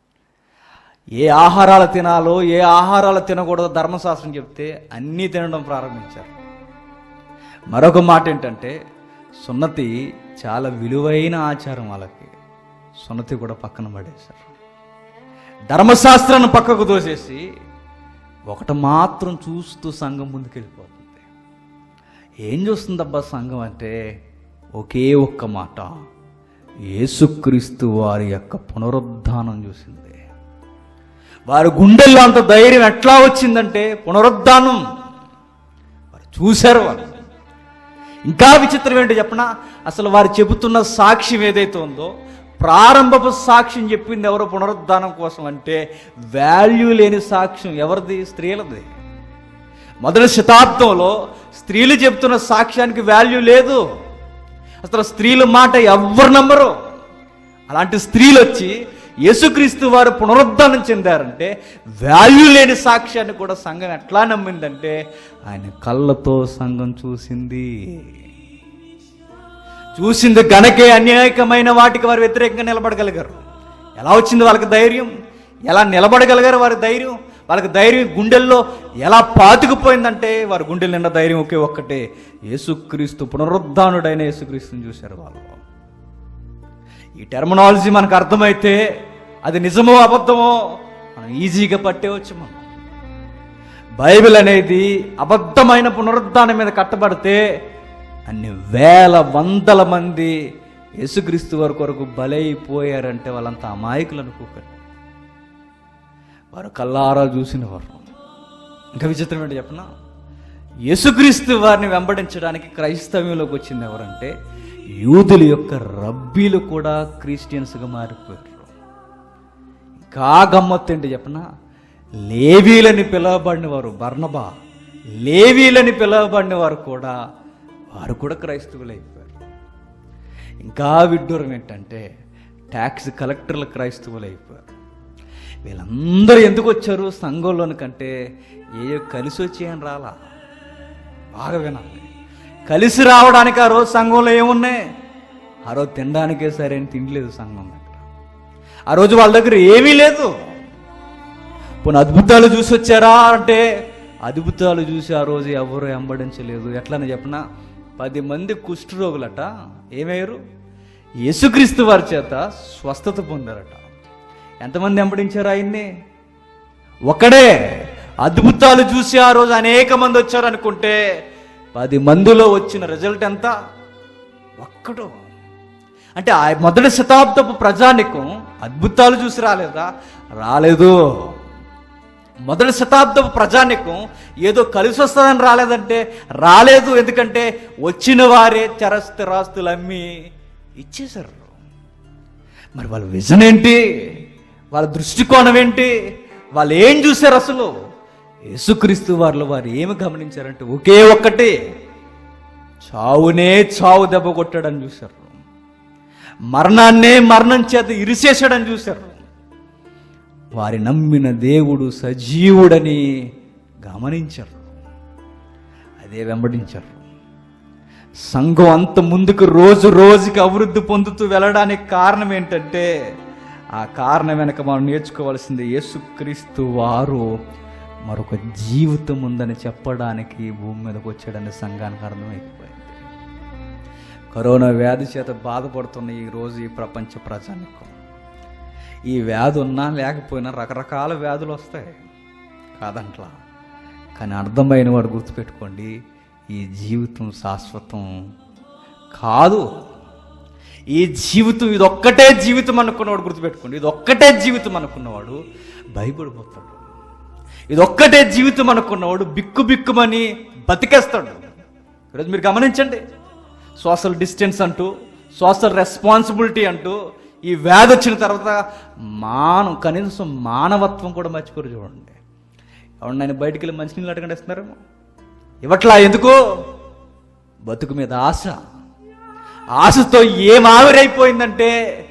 ఏ ఆహారాలు తినాలో ఏ ఆహారాలు తినకూడదో ధర్మశాస్త్రం చెప్తే అన్నీ తినడం ప్రారంభించారు మరొక మాట ఏంటంటే సున్నతి చాలా విలువైన ఆచారం వాళ్ళకి సున్నతి కూడా పక్కన పడేశారు ధర్మశాస్త్రాన్ని పక్కకు దోసేసి ఒకటి మాత్రం చూస్తూ సంఘం ముందుకెళ్ళిపోతుంది ఏం చూస్తుందబ్బా సంఘం అంటే ఒకే ఒక్క మాట యేసుక్రీస్తు వారి యొక్క పునరుద్ధానం చూసింది వారి గుండెల్లో అంత ధైర్యం ఎట్లా వచ్చిందంటే పునరుద్ధానం వారు చూశారు వారు ఇంకా విచిత్రం ఏంటో చెప్పనా అసలు వారు చెబుతున్న సాక్ష్యం ఏదైతే ఉందో ప్రారంభపు సాక్ష్యం చెప్పింది ఎవరో పునరుద్ధానం కోసం అంటే వాల్యూ లేని సాక్ష్యం ఎవరిది స్త్రీలది మొదటి శతాబ్దంలో స్త్రీలు చెప్తున్న సాక్ష్యానికి వాల్యూ లేదు అసలు స్త్రీల మాట ఎవ్వరు నమ్మరు అలాంటి స్త్రీలు వచ్చి యేసుక్రీస్తు వారు పునరుద్ధానం చెందారంటే వాల్యూ లేని సాక్ష్యాన్ని కూడా సంఘం ఎట్లా నమ్మిందంటే ఆయన కళ్ళతో సంఘం చూసింది చూసింది గనకే అన్యాయకమైన వాటికి వారు వ్యతిరేకంగా నిలబడగలిగారు ఎలా వచ్చింది వాళ్ళకి ధైర్యం ఎలా నిలబడగలిగారు వారి ధైర్యం వాళ్ళకి ధైర్యం గుండెల్లో ఎలా పాతుకుపోయిందంటే వారి గుండెల నిండా ధైర్యం ఒకే ఒక్కటే యేసుక్రీస్తు పునరుద్ధానుడైన యేసుక్రీస్తుని చూశారు వాళ్ళు ఈ టెర్మినాలజీ మనకు అర్థమైతే అది నిజమో అబద్ధమో మనం ఈజీగా పట్టేవచ్చు మనం బైబిల్ అనేది అబద్ధమైన పునరుద్ధానం మీద కట్టబడితే అన్ని వేల వందల మంది యేసుక్రీస్తు వారి కొరకు బలైపోయారంటే వాళ్ళంతా అమాయకులు అనుకోకండి వారు కల్లారా చూసిన వారు ఇంకా విచిత్రం ఏంటి చెప్పనా యేసుక్రీస్తు వారిని వెంబడించడానికి క్రైస్తవ్యంలోకి వచ్చింది ఎవరంటే యూదుల యొక్క రబ్బీలు కూడా క్రిస్టియన్స్గా మారిపోయారు ఇంకా గమ్మత్తు ఏంటి చెప్పనా లేవీలని పిలువబడిన వారు బర్నబా లేవీలని పిలువబడిన వారు కూడా వారు కూడా క్రైస్తవులు అయిపోయారు ఇంకా విడ్డూరం ఏంటంటే ట్యాక్స్ కలెక్టర్లు క్రైస్తవులు అయిపోయారు వీళ్ళందరూ ఎందుకు వచ్చారు సంఘంలోని కంటే ఏ కలిసి వచ్చేయని రాలా బాగా వినాలి కలిసి రావడానికి ఆ రోజు సంఘంలో ఏమున్నాయి ఆ రోజు తినడానికే సరైన తిండిలేదు సంఘం దగ్గర ఆ రోజు వాళ్ళ దగ్గర ఏమీ లేదు పోనీ అద్భుతాలు చూసి వచ్చారా అంటే అద్భుతాలు చూసి ఆ రోజు ఎవరు వెంబడించలేదు ఎట్లని చెప్పిన పది మంది కుష్ఠరోగులట ఏమయ్యారు యేసుక్రీస్తు వారి చేత స్వస్థత పొందారట ఎంతమంది వెంబడించారు ఆయన్ని ఒక్కడే అద్భుతాలు చూసి ఆ రోజు అనేక మంది వచ్చారు అనుకుంటే పది మందిలో వచ్చిన రిజల్ట్ ఎంత ఒక్కడు అంటే ఆ మొదటి శతాబ్దపు ప్రజానికం అద్భుతాలు చూసి రాలేదా రాలేదు మొదటి శతాబ్దపు ప్రజానికం ఏదో కలిసి వస్తుందని రాలేదంటే రాలేదు ఎందుకంటే వచ్చిన వారే చరస్థిరాస్తులు అమ్మి ఇచ్చేశారు మరి వాళ్ళ విజన్ ఏంటి వాళ్ళ దృష్టికోణం ఏంటి వాళ్ళు ఏం చూశారు అసలు యేసుక్రీస్తు వారిలో వారు ఏమి గమనించారంటే ఒకే ఒక్కటి చావునే చావు దెబ్బ కొట్టాడని చూశారు మరణాన్నే మరణం చేత ఇరిసేశాడని చూశారు వారి నమ్మిన దేవుడు సజీవుడని గమనించారు అదే వెంబడించారు సంఘం అంత ముందుకు రోజు రోజుకి అభివృద్ధి పొందుతూ వెళ్ళడానికి కారణం ఏంటంటే ఆ కారణం వెనక మనం నేర్చుకోవాల్సింది యేసుక్రీస్తు వారు మరొక జీవితం ఉందని చెప్పడానికి భూమి మీదకి వచ్చాడని సంఘానికి అర్థమైపోయింది కరోనా వ్యాధి చేత బాధపడుతున్న ఈ రోజు ఈ ప్రపంచ ప్రజానికం ఈ వ్యాధి ఉన్నా లేకపోయినా రకరకాల వ్యాధులు వస్తాయి కాదంట్లా కానీ అర్థమైన వాడు గుర్తుపెట్టుకోండి ఈ జీవితం శాశ్వతం కాదు ఈ జీవితం ఇది ఒక్కటే జీవితం అనుకున్నవాడు గుర్తుపెట్టుకోండి ఇది ఒక్కటే జీవితం అనుకున్నవాడు భయపడిపోతాడు ఇది ఒక్కటే జీవితం అనుకున్నవాడు బిక్కు బిక్కుమని బతికేస్తాడు ఈరోజు మీరు గమనించండి సోషల్ డిస్టెన్స్ అంటూ సోషల్ రెస్పాన్సిబిలిటీ అంటూ ఈ వ్యాధి వచ్చిన తర్వాత మానవ కనీసం మానవత్వం కూడా మర్చిపోరు చూడండి ఎవరు నేను బయటికి వెళ్ళి మంచినీళ్ళు అడగండి ఇస్తున్నారేమో ఇవట్లా ఎందుకు బతుకు మీద ఆశ ఆశతో ఏం ఆవిరైపోయిందంటే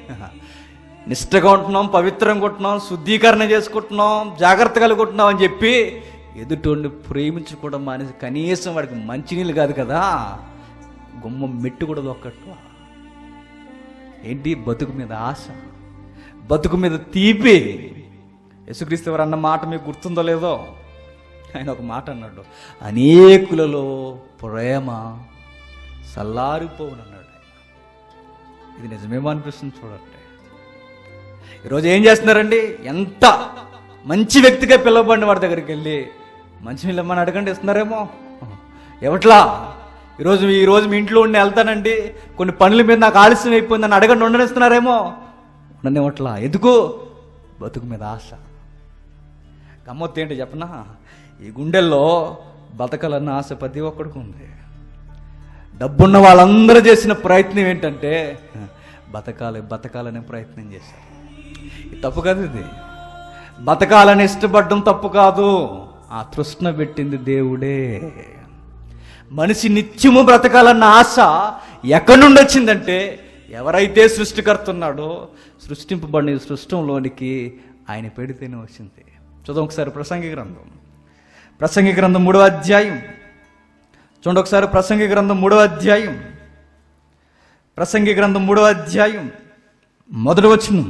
నిష్టగా ఉంటున్నాం పవిత్రంగా ఉంటున్నాం శుద్ధీకరణ చేసుకుంటున్నాం జాగ్రత్త కలుగుంటున్నాం అని చెప్పి ఎదుటోడిని ప్రేమించుకోవడం మానేసి కనీసం వాడికి మంచినీళ్ళు కాదు కదా గుమ్మం మెట్టు కూడా దొక్కట్టు ఏంటి బతుకు మీద ఆశ బతుకు మీద తీపి యేసుక్రీస్తు వారు అన్న మాట మీకు గుర్తుందో లేదో ఆయన ఒక మాట అన్నాడు అనేకులలో ప్రేమ చల్లారిపోవునన్నాడు ఆయన. ఇది నిజమేమో అనిపిస్తుంది చూడండి ఈరోజు ఏం చేస్తున్నారండి ఎంత మంచి వ్యక్తిగా పిలవబడిన వాడి దగ్గరికి వెళ్ళి మంచినీళ్ళు ఇమ్మని అడగండి ఇస్తున్నారేమో ఎవట్లా ఈరోజు ఈ రోజు మీ ఇంట్లో ఉండి వెళ్తానండి కొన్ని పనుల మీద నాకు ఆలస్యం అయిపోయిందని అడగండి ఉండనిస్తున్నారేమో ఉండనివ్వట్లా ఎందుకు బతుకు మీద ఆశ గమ్మత్తు ఏంటి చెప్పనా ఈ గుండెల్లో బతకాలన్న ఆశ ప్రతి ఒక్కడికి ఉంది డబ్బున్న వాళ్ళందరూ చేసిన ప్రయత్నం ఏంటంటే బతకాలి బతకాలనే ప్రయత్నం చేశారు ఇది తప్పు కాదు ఇది బతకాలని ఇష్టపడడం తప్పు కాదు ఆ తృష్ణ పెట్టింది దేవుడే మనిషి నిత్యము బ్రతకాలన్న ఆశ ఎక్కడి నుండి వచ్చిందంటే ఎవరైతే సృష్టికర్త ఉన్నాడో సృష్టింపబడిన ఈ సృష్టంలోనికి ఆయన పెడితేనే వచ్చింది చూద్దాం ఒకసారి ప్రసంగి గ్రంథం ప్రసంగి గ్రంథం మూడవ అధ్యాయం చూడండి ఒకసారి ప్రసంగి గ్రంథం మూడవ అధ్యాయం ప్రసంగి గ్రంథం మూడవ అధ్యాయం మొదటి వచనం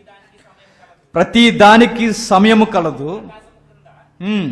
ప్రతి దానికి సమయము కలదు ఉమ్.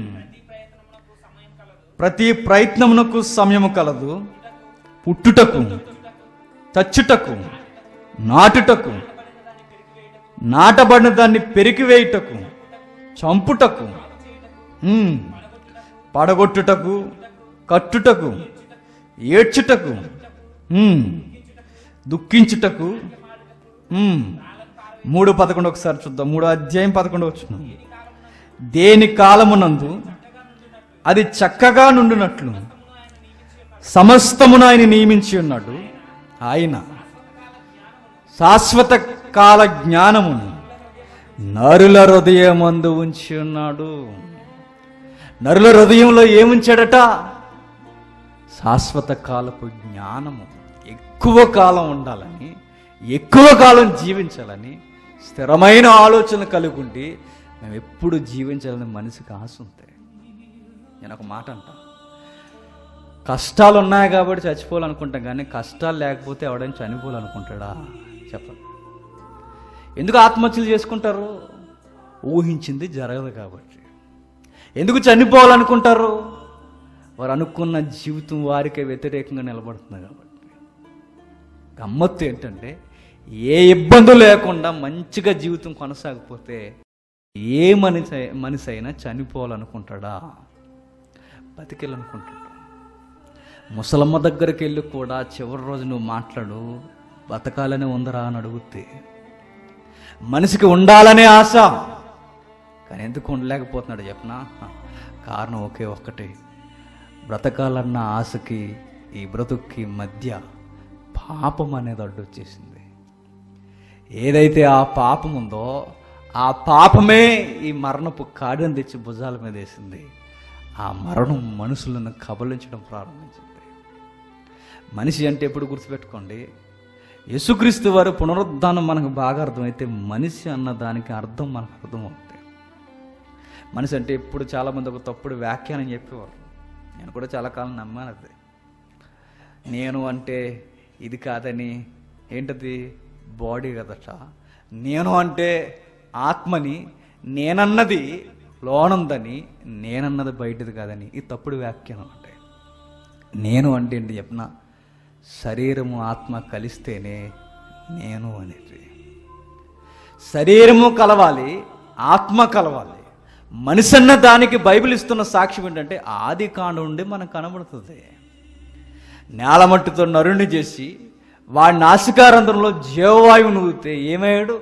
ప్రతి ప్రయత్నమునకు సమయము కలదు పుట్టుటకు చచ్చుటకు నాటుటకు నాటబడిన దాన్ని పెరికివేయుటకు చంపుటకు ఉమ్, పడగొట్టుటకు కట్టుటకు ఏడ్చుటకు ఉమ్, దుఃఖించుటకు ఉమ్, మూడు పదకొండు ఒకసారి చూద్దాం మూడు అధ్యాయం పదకొండు వచ్చిన దేని కాలమునందు అది చక్కగా నుండినట్లు సమస్తమును ఆయన నియమించి ఉన్నాడు ఆయన శాశ్వత కాల జ్ఞానమును నరుల హృదయమందు ఉంచి ఉన్నాడు నరుల హృదయంలో ఏముంచాడట శాశ్వత కాలపు జ్ఞానము ఎక్కువ కాలం ఉండాలని ఎక్కువ కాలం జీవించాలని స్థిరమైన ఆలోచన కలిగి ఉండి మేము ఎప్పుడు జీవించాలని మనిషికి ఆశ ఉంటాయి నేను ఒక మాట అంటా కష్టాలు ఉన్నాయి కాబట్టి చచ్చిపోవాలనుకుంటాం కానీ కష్టాలు లేకపోతే ఎవడైనా చనిపోవాలనుకుంటాడా చెప్పండి ఎందుకు ఆత్మహత్యలు చేసుకుంటారు ఊహించింది జరగదు కాబట్టి ఎందుకు చనిపోవాలనుకుంటారు వారు అనుకున్న జీవితం వారికే వ్యతిరేకంగా నిలబడుతుంది కాబట్టి గమ్మత్తు ఏంటంటే ఏ ఇబ్బంది లేకుండా మంచిగా జీవితం కొనసాగిపోతే ఏ మనిషి మనిషి అయినా చనిపోవాలనుకుంటాడా బతికెళ్ళనుకుంటాడు ముసలమ్మ దగ్గరికి వెళ్ళి కూడా చివరి రోజు నువ్వు మాట్లాడు బతకాలనే ఉందరా అని అడుగుతే మనిషికి ఉండాలనే ఆశ కానీ ఎందుకు ఉండలేకపోతున్నాడు చెప్పనా కారణం ఒకే ఒక్కటే బ్రతకాలన్న ఆశకి ఈ బ్రతుక్కి మధ్య పాపం అనేది అడ్డొచ్చేసింది ఏదైతే ఆ పాపం ఉందో ఆ పాపమే ఈ మరణపు కాడిని తెచ్చి భుజాల మీద వేసింది ఆ మరణం మనుషులను కబలించడం ప్రారంభించింది మనిషి అంటే ఎప్పుడు గుర్తుపెట్టుకోండి యేసుక్రీస్తు వారు పునరుద్ధానం మనకు బాగా అర్థమైతే మనిషి అన్న దానికి అర్థం మనకు అర్థమవుతుంది మనిషి అంటే ఎప్పుడు చాలామంది ఒక తప్పుడు వ్యాఖ్యానం చెప్పేవారు నేను కూడా చాలా కాలం నమ్మాను అది నేను అంటే ఇది కాదని ఏంటది బాడీ కదట నేను అంటే ఆత్మని నేనన్నది లోనుందని నేనన్నది బయటది కాదని ఇది తప్పుడు వ్యాఖ్యానం అంటే నేను అంటే ఏంటి చెప్పిన శరీరము ఆత్మ కలిస్తేనే నేను అనేది శరీరము కలవాలి ఆత్మ కలవాలి మనిషి అన్న దానికి బైబిల్ ఇస్తున్న సాక్ష్యం ఏంటంటే ఆది కాండ నుండి మనకు కనబడుతుంది నేలమట్టితో నరుణ్ణి చేసి వాడి నాసికారంధ్రంలో జీవవాయువును ఊదితే ఏమయ్యాడు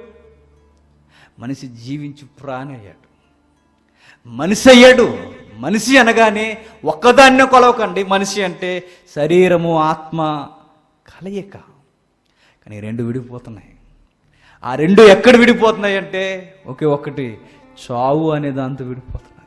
మనిషి జీవించి ప్రాణి అయ్యాడు మనిషి అయ్యాడు మనిషి అనగానే ఒక్కదాన్నే కొలవకండి మనిషి అంటే శరీరము ఆత్మ కలయిక కానీ రెండు విడిపోతున్నాయి ఆ రెండు ఎక్కడ విడిపోతున్నాయి అంటే ఒకే ఒక్కటి చావు అనే దాంతో విడిపోతున్నాయి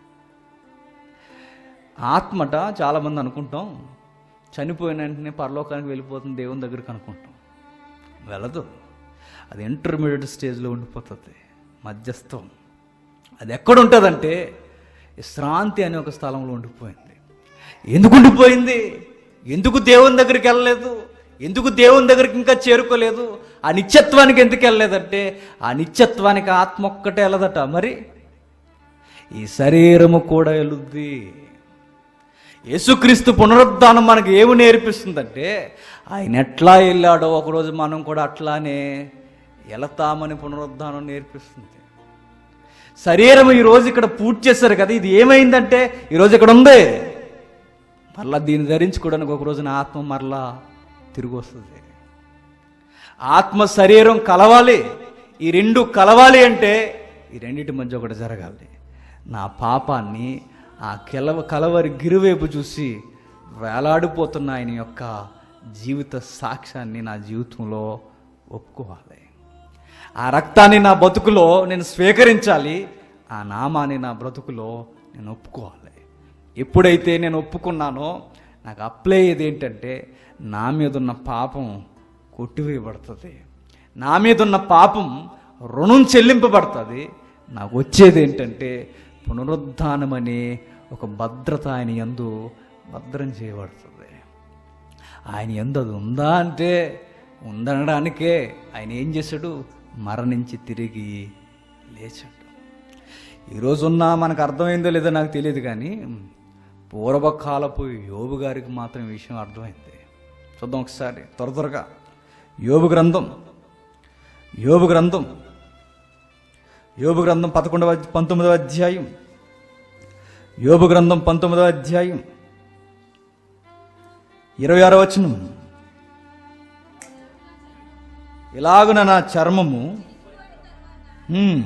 ఆత్మట చాలామంది అనుకుంటాం చనిపోయిన వెంటనే పరలోకానికి వెళ్ళిపోతుంది దేవుని దగ్గరికి అనుకుంటాం వెళ్ళదు అది ఇంటర్మీడియట్ స్టేజ్లో ఉండిపోతుంది మధ్యస్థం అది ఎక్కడ ఉంటుందంటే శ్రాంతి అనే ఒక స్థలంలో ఉండిపోయింది ఎందుకు ఉండిపోయింది ఎందుకు దేవుని దగ్గరికి వెళ్ళలేదు ఎందుకు దేవుని దగ్గరికి ఇంకా చేరుకోలేదు ఆ నిత్యత్వానికి ఎందుకు వెళ్ళలేదంటే ఆ నిత్యత్వానికి ఆత్మ ఒక్కటే వెళ్ళదట మరి ఈ శరీరము కూడా వెళుద్ది యేసుక్రీస్తు పునరుద్ధానం మనకు ఏమి నేర్పిస్తుందంటే ఆయన ఎట్లా వెళ్ళాడో ఒకరోజు మనం కూడా అట్లానే వెళతామని పునరుద్ధానం నేర్పిస్తుంది శరీరం ఈరోజు ఇక్కడ పూర్తి చేశారు కదా ఇది ఏమైందంటే ఈరోజు ఇక్కడ ఉంది మరలా దీన్ని ధరించుకోవడానికి ఒక రోజున ఆత్మ మరలా తిరిగి వస్తుంది ఆత్మ శరీరం కలవాలి ఈ రెండు కలవాలి అంటే ఈ రెండింటి మధ్య ఒకటి జరగాలి నా పాపాన్ని ఆ కెలవ కలవరి గిరివైపు చూసి వేలాడిపోతున్న ఆయన యొక్క జీవిత సాక్ష్యాన్ని నా జీవితంలో ఒప్పుకోవాలి ఆ రక్తాన్ని నా బతుకులో నేను స్వీకరించాలి ఆ నామాన్ని నా బ్రతుకులో నేను ఒప్పుకోవాలి ఎప్పుడైతే నేను ఒప్పుకున్నానో నాకు అప్లై అయ్యేది ఏంటంటే నా మీద ఉన్న పాపం కొట్టివేయబడుతుంది నా మీద ఉన్న పాపం రుణం చెల్లింపబడుతుంది నాకు వచ్చేది ఏంటంటే పునరుద్ధానం అనే ఒక భద్రత ఆయన యందు భద్రం చేయబడుతుంది ఆయన ఎందు అది ఉందా అంటే ఉందనడానికే ఆయన ఏం చేశాడు మరణించి తిరిగి లేచాడు ఈరోజున్న మనకు అర్థమైందో లేదో నాకు తెలియదు కానీ పూర్వకాలపు యోబు గారికి మాత్రం ఈ విషయం అర్థమైంది చూద్దాం ఒకసారి త్వర త్వరగా యోబు గ్రంథం యోబు గ్రంథం యోబు గ్రంథం పదకొండవ పంతొమ్మిదవ అధ్యాయం యోబు గ్రంథం పంతొమ్మిదవ అధ్యాయం ఇరవై ఆరో వచనం ఇలాగున నా చర్మము హ్మ్,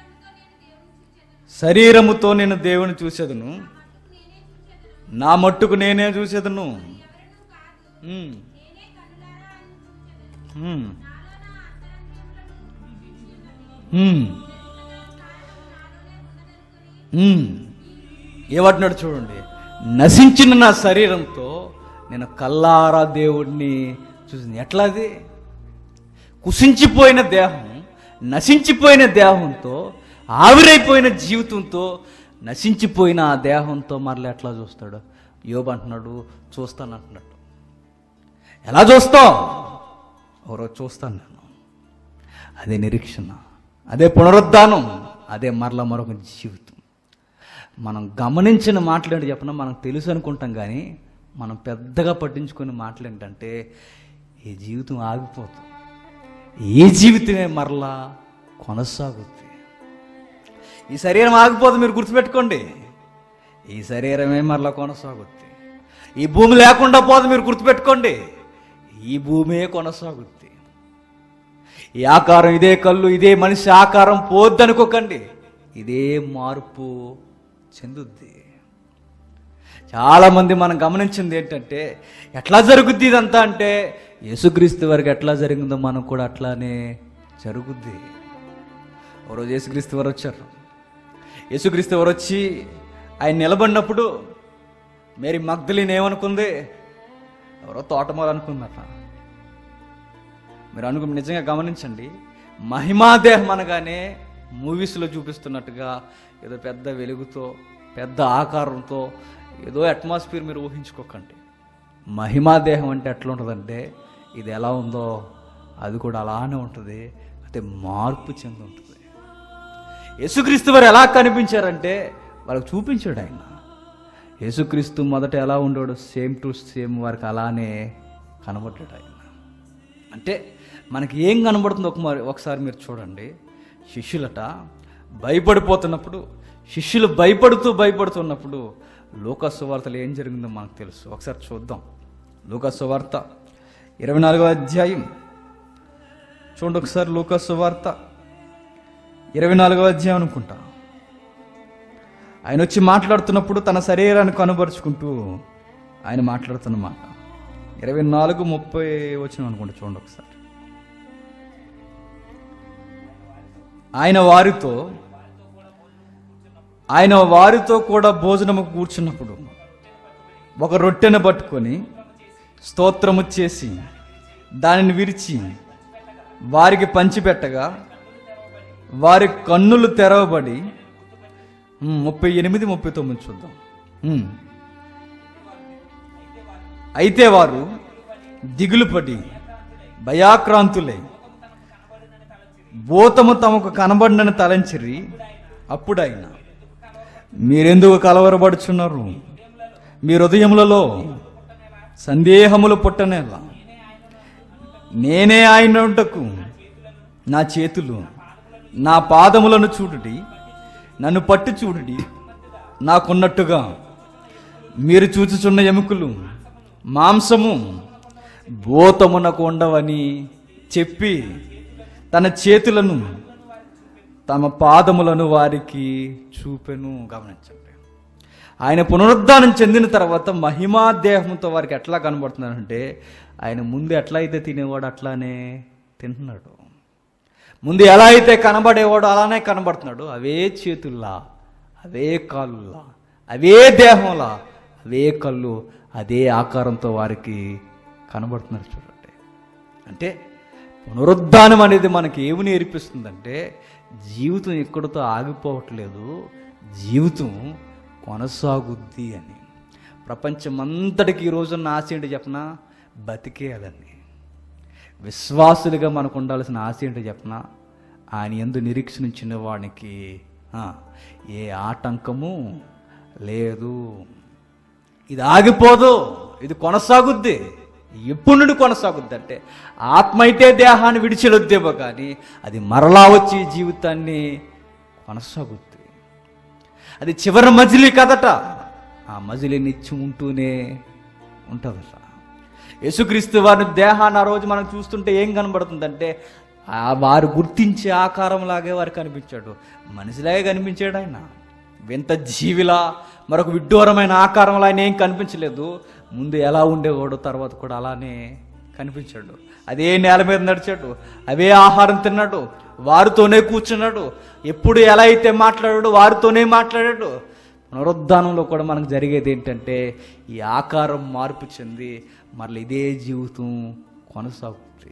శరీరముతో నేను దేవుని చూసేదను నా మట్టుకు నేనే చూసేదను హ్మ్. హ్మ్. హ్మ్. హ్మ్. ఏమంటున్నాడు చూడండి నశించిన నా శరీరంతో నేను కల్లారా దేవుడిని చూసింది ఎట్లాది కుసించిపోయిన దేహం నశించిపోయిన దేహంతో ఆవిరైపోయిన జీవితంతో నశించిపోయిన ఆ దేహంతో మరలా ఎట్లా చూస్తాడు యోబు అంటున్నాడు చూస్తాను అంటున్నాడు ఎలా చూస్తావు ఎవరో చూస్తాను నేను అదే నిరీక్షణ అదే పునరుద్ధానం అదే మరలా మరొక జీవితం మనం గమనించిన మాటలు ఏంటి చెప్పినా మనకు తెలుసు అనుకుంటాం కానీ మనం పెద్దగా పట్టించుకునే మాటలు ఏంటంటే ఈ జీవితం ఆగిపోతుంది ఈ జీవితమే మరలా కొనసాగుద్ది ఈ శరీరం ఆగిపోదు మీరు గుర్తుపెట్టుకోండి ఈ శరీరమే మరలా కొనసాగుద్ది ఈ భూమి లేకుండా పోదు మీరు గుర్తుపెట్టుకోండి ఈ భూమే కొనసాగుద్ది ఈ ఆకారం ఇదే కళ్ళు ఇదే మనిషి ఆకారం పోద్దనుకోకండి ఇదే మార్పు చెందుద్ది చాలామంది మనం గమనించింది ఏంటంటే ఎట్లా జరుగుద్ది ఇదంతా అంటే యేసుక్రీస్తు వారికి ఎట్లా జరిగిందో మనకు కూడా అట్లానే జరుగుద్ది ఓ రోజు యేసుక్రీస్తు వారు వచ్చారు యేసుక్రీస్తు వారు వచ్చి ఆయన నిలబడినప్పుడు మేరీ మగ్ధలిని ఏమనుకుంది ఎవరో తోటమాలు అనుకుందట మీరు అనుకు నిజంగా గమనించండి మహిమాదేహం అనగానే మూవీస్లో చూపిస్తున్నట్టుగా ఏదో పెద్ద వెలుగుతో పెద్ద ఆకారంతో ఏదో అట్మాస్ఫియర్ మీరు ఊహించుకోకండి మహిమాదేహం అంటే ఎట్లా ఉంటుందంటే ఇది ఎలా ఉందో అది కూడా అలానే ఉంటుంది అయితే మార్పు చెంది ఉంటుంది యేసుక్రీస్తు వారు ఎలా కనిపించారంటే వాళ్ళకి చూపించాడు ఆయన యేసుక్రీస్తు మొదట ఎలా ఉండేవాడు సేమ్ టు సేమ్ వారికి అలానే కనబడ్డాడు ఆయన అంటే మనకి ఏం కనబడుతుందో ఒక మరి- ఒకసారి మీరు చూడండి శిష్యులట భయపడిపోతున్నప్పుడు శిష్యులు భయపడుతూ భయపడుతున్నప్పుడు లూకస్సు వార్తలు ఏం జరిగిందో మనకు తెలుసు ఒకసారి చూద్దాం లూకస్సు వార్త ఇరవై నాలుగో అధ్యాయం చూడండి ఒకసారి లూకస్సు వార్త ఇరవై నాలుగో అధ్యాయం అనుకుంటా ఆయన వచ్చి మాట్లాడుతున్నప్పుడు తన శరీరాన్ని కనుపరుచుకుంటూ ఆయన మాట్లాడుతున్న మాట ఇరవై నాలుగు ముప్పై వచ్చిన అనుకుంటా చూడండి ఒకసారి ఆయన వారితో ఆయన వారితో కూడా భోజనము కూర్చున్నప్పుడు ఒక రొట్టెను పట్టుకొని స్తోత్రము చేసి దానిని విరిచి వారికి పంచిపెట్టగా వారి కన్నులు తెరవబడి ఉమ్, ముప్పై ఎనిమిది ముప్పై తొమ్మిది చూద్దాం ఉమ్. అయితే వారు దిగులు పడి భయాక్రాంతులై భూతము తమకు కనబడినని తలంచిరి అప్పుడు ఆయన మీరెందుకు కలవరపడుచున్నారు మీ హృదయములలో సందేహములు పుట్టనేలా నేనే ఆయనకు నా చేతులు నా పాదములను చూడుడి నన్ను పట్టు చూడుడి నాకున్నట్టుగా మీరు చూచుచున్న ఎముకలు మాంసము భూతమునకు ఉండవని చెప్పి తన చేతులను తమ పాదములను వారికి చూపెను గమనించండి ఆయన పునరుద్ధానం చెందిన తర్వాత మహిమా దేహంతో వారికి ఎట్లా కనబడుతున్నాడంటే ఆయన ముందు ఎట్లా అయితే తినేవాడు అట్లానే తింటున్నాడు ముందు ఎలా అయితే కనబడేవాడు అలానే కనబడుతున్నాడు అవే చేతుల్లా అవే కాళ్ళులా అవే దేహంలా అవే కళ్ళు అదే ఆకారంతో వారికి కనబడుతున్నారు చూడండి అంటే పునరుద్ధానం అనేది మనకి ఏమి నేర్పిస్తుందంటే జీవితం ఎక్కడితో ఆగిపోవట్లేదు జీవితం కొనసాగుద్ది అని ప్రపంచమంతటికి ఈ రోజున్న ఆశ ఏంటి చెప్పనా బతికేయాలని విశ్వాసులుగా మనకు ఉండాల్సిన ఆశ ఏంటో చెప్పనా ఆయన ఎందు నిరీక్షించిన వానికి ఆ, ఏ ఆటంకము లేదు ఇది ఆగిపోదు ఇది కొనసాగుద్ది ఎప్పుడు నుండి కొనసాగుద్ది అంటే ఆత్మ అయితే దేహాన్ని విడిచిలొద్దేమో కానీ అది మరలా వచ్చి ఈ జీవితాన్ని కొనసాగుద్ది అది చివరి మజిలీ కదట ఆ మజిలీ నిత్యం ఉంటూనే ఉంటుందట యేసుక్రీస్తు వారి దేహాన్ని ఆ రోజు మనం చూస్తుంటే ఏం కనబడుతుందంటే ఆ వారు గుర్తించే ఆకారం లాగే వారు కనిపించాడు మనిషిలాగే కనిపించాడు ఆయన వింత జీవిలా మరొక విడ్డూరమైన ఆకారంలో ఆయన ఏం కనిపించలేదు ముందు ఎలా ఉండేవాడు తర్వాత కూడా అలానే కనిపించాడు అదే నేల మీద నడిచాడు అవే ఆహారం తిన్నాడు వారితోనే కూర్చున్నాడు ఎప్పుడు ఎలా అయితే మాట్లాడాడు వారితోనే మాట్లాడాడు పునరుద్ధానంలో కూడా మనకు జరిగేది ఏంటంటే ఈ ఆకారం మార్పు చెంది మరలా ఇదే జీవితం కొనసాగుతుంది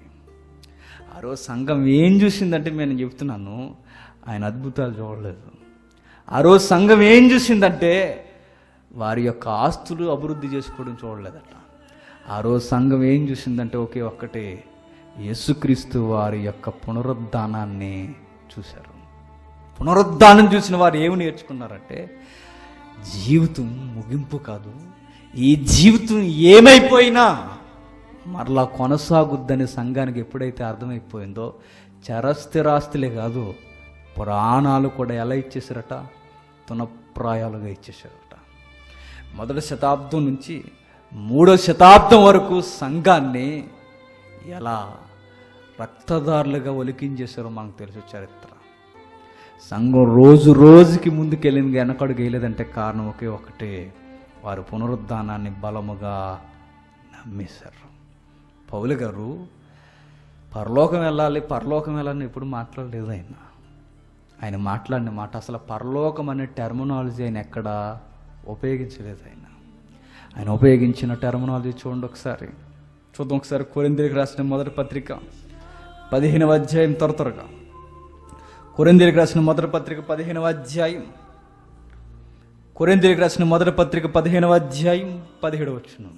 ఆ రోజు సంఘం ఏం చూసిందంటే నేను చెప్తున్నాను ఆయన అద్భుతాలు చూడలేదు ఆ రోజు సంఘం ఏం చూసిందంటే వారి యొక్క ఆస్తులు అభివృద్ధి చేసుకోవడం చూడలేదట ఆ రోజు సంఘం ఏం చూసిందంటే ఒకే ఒక్కటే యేసుక్రీస్తు వారి యొక్క పునరుద్ధానాన్ని చూశారు పునరుద్ధానం చూసిన వారు ఏమి నేర్చుకున్నారంటే జీవితం ముగింపు కాదు ఈ జీవితం ఏమైపోయినా మరలా కొనసాగుద్దని సంఘానికి ఎప్పుడైతే అర్థమైపోయిందో చరస్థిరాస్తులే కాదు ప్రాణాలు కూడా ఎలా ఇచ్చేసారట తునప్రాయాలుగా ఇచ్చేసారట మొదటి శతాబ్దం నుంచి మూడో శతాబ్దం వరకు సంఘాన్ని ఎలా రక్తదారులుగా ఒలికించేశారో మనకు తెలుసు చరిత్ర సంఘం రోజు రోజుకి ముందుకెళ్ళింది వెనకడుగు వేయలేదంటే కారణం ఒకే ఒకటే వారు పునరుద్ధానాన్ని బలముగా నమ్మేశారు పౌలు గారు పరలోకం వెళ్ళాలి పరలోకం వెళ్ళాలని ఎప్పుడు మాట్లాడలేదు ఆయన ఆయన మాట్లాడిన మాట అసలు పరలోకం అనే టెర్మినాలజీ ఆయన ఎక్కడ ఉపయోగించలేదు ఆయన ఆయన ఉపయోగించిన టెర్మినాలజీ చూడండి ఒకసారి చూద్దాం ఒకసారి కొరిందరికి రాసిన మొదటి పత్రిక పదిహేనవ అధ్యాయం త్వర త్వరగా కొరిందరికి రాసిన మొదటి పత్రిక పదిహేనవ అధ్యాయం కొరిందరికి రాసిన మొదటి పత్రిక పదిహేనవ అధ్యాయం పదిహేడు వచ్చును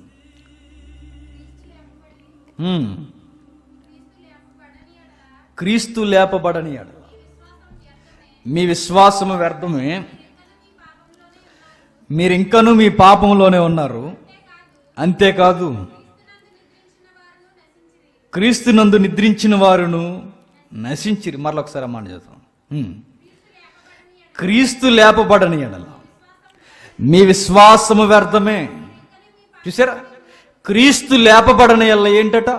హ్మ్. క్రీస్తు లేపబడని ఎడల మీ విశ్వాసము వ్యర్థమే మీరు ఇంకనూ మీ పాపంలోనే ఉన్నారు అంతేకాదు క్రీస్తునందు నిద్రించిన వారును నశించిరి మరలా ఒకసారి అమ్మాట చేద్దాం హ్మ్. క్రీస్తు లేపబడని ఎడల మీ విశ్వాసము వ్యర్థమే చూసారా క్రీస్తు లేపబడని ఎడల ఏంటట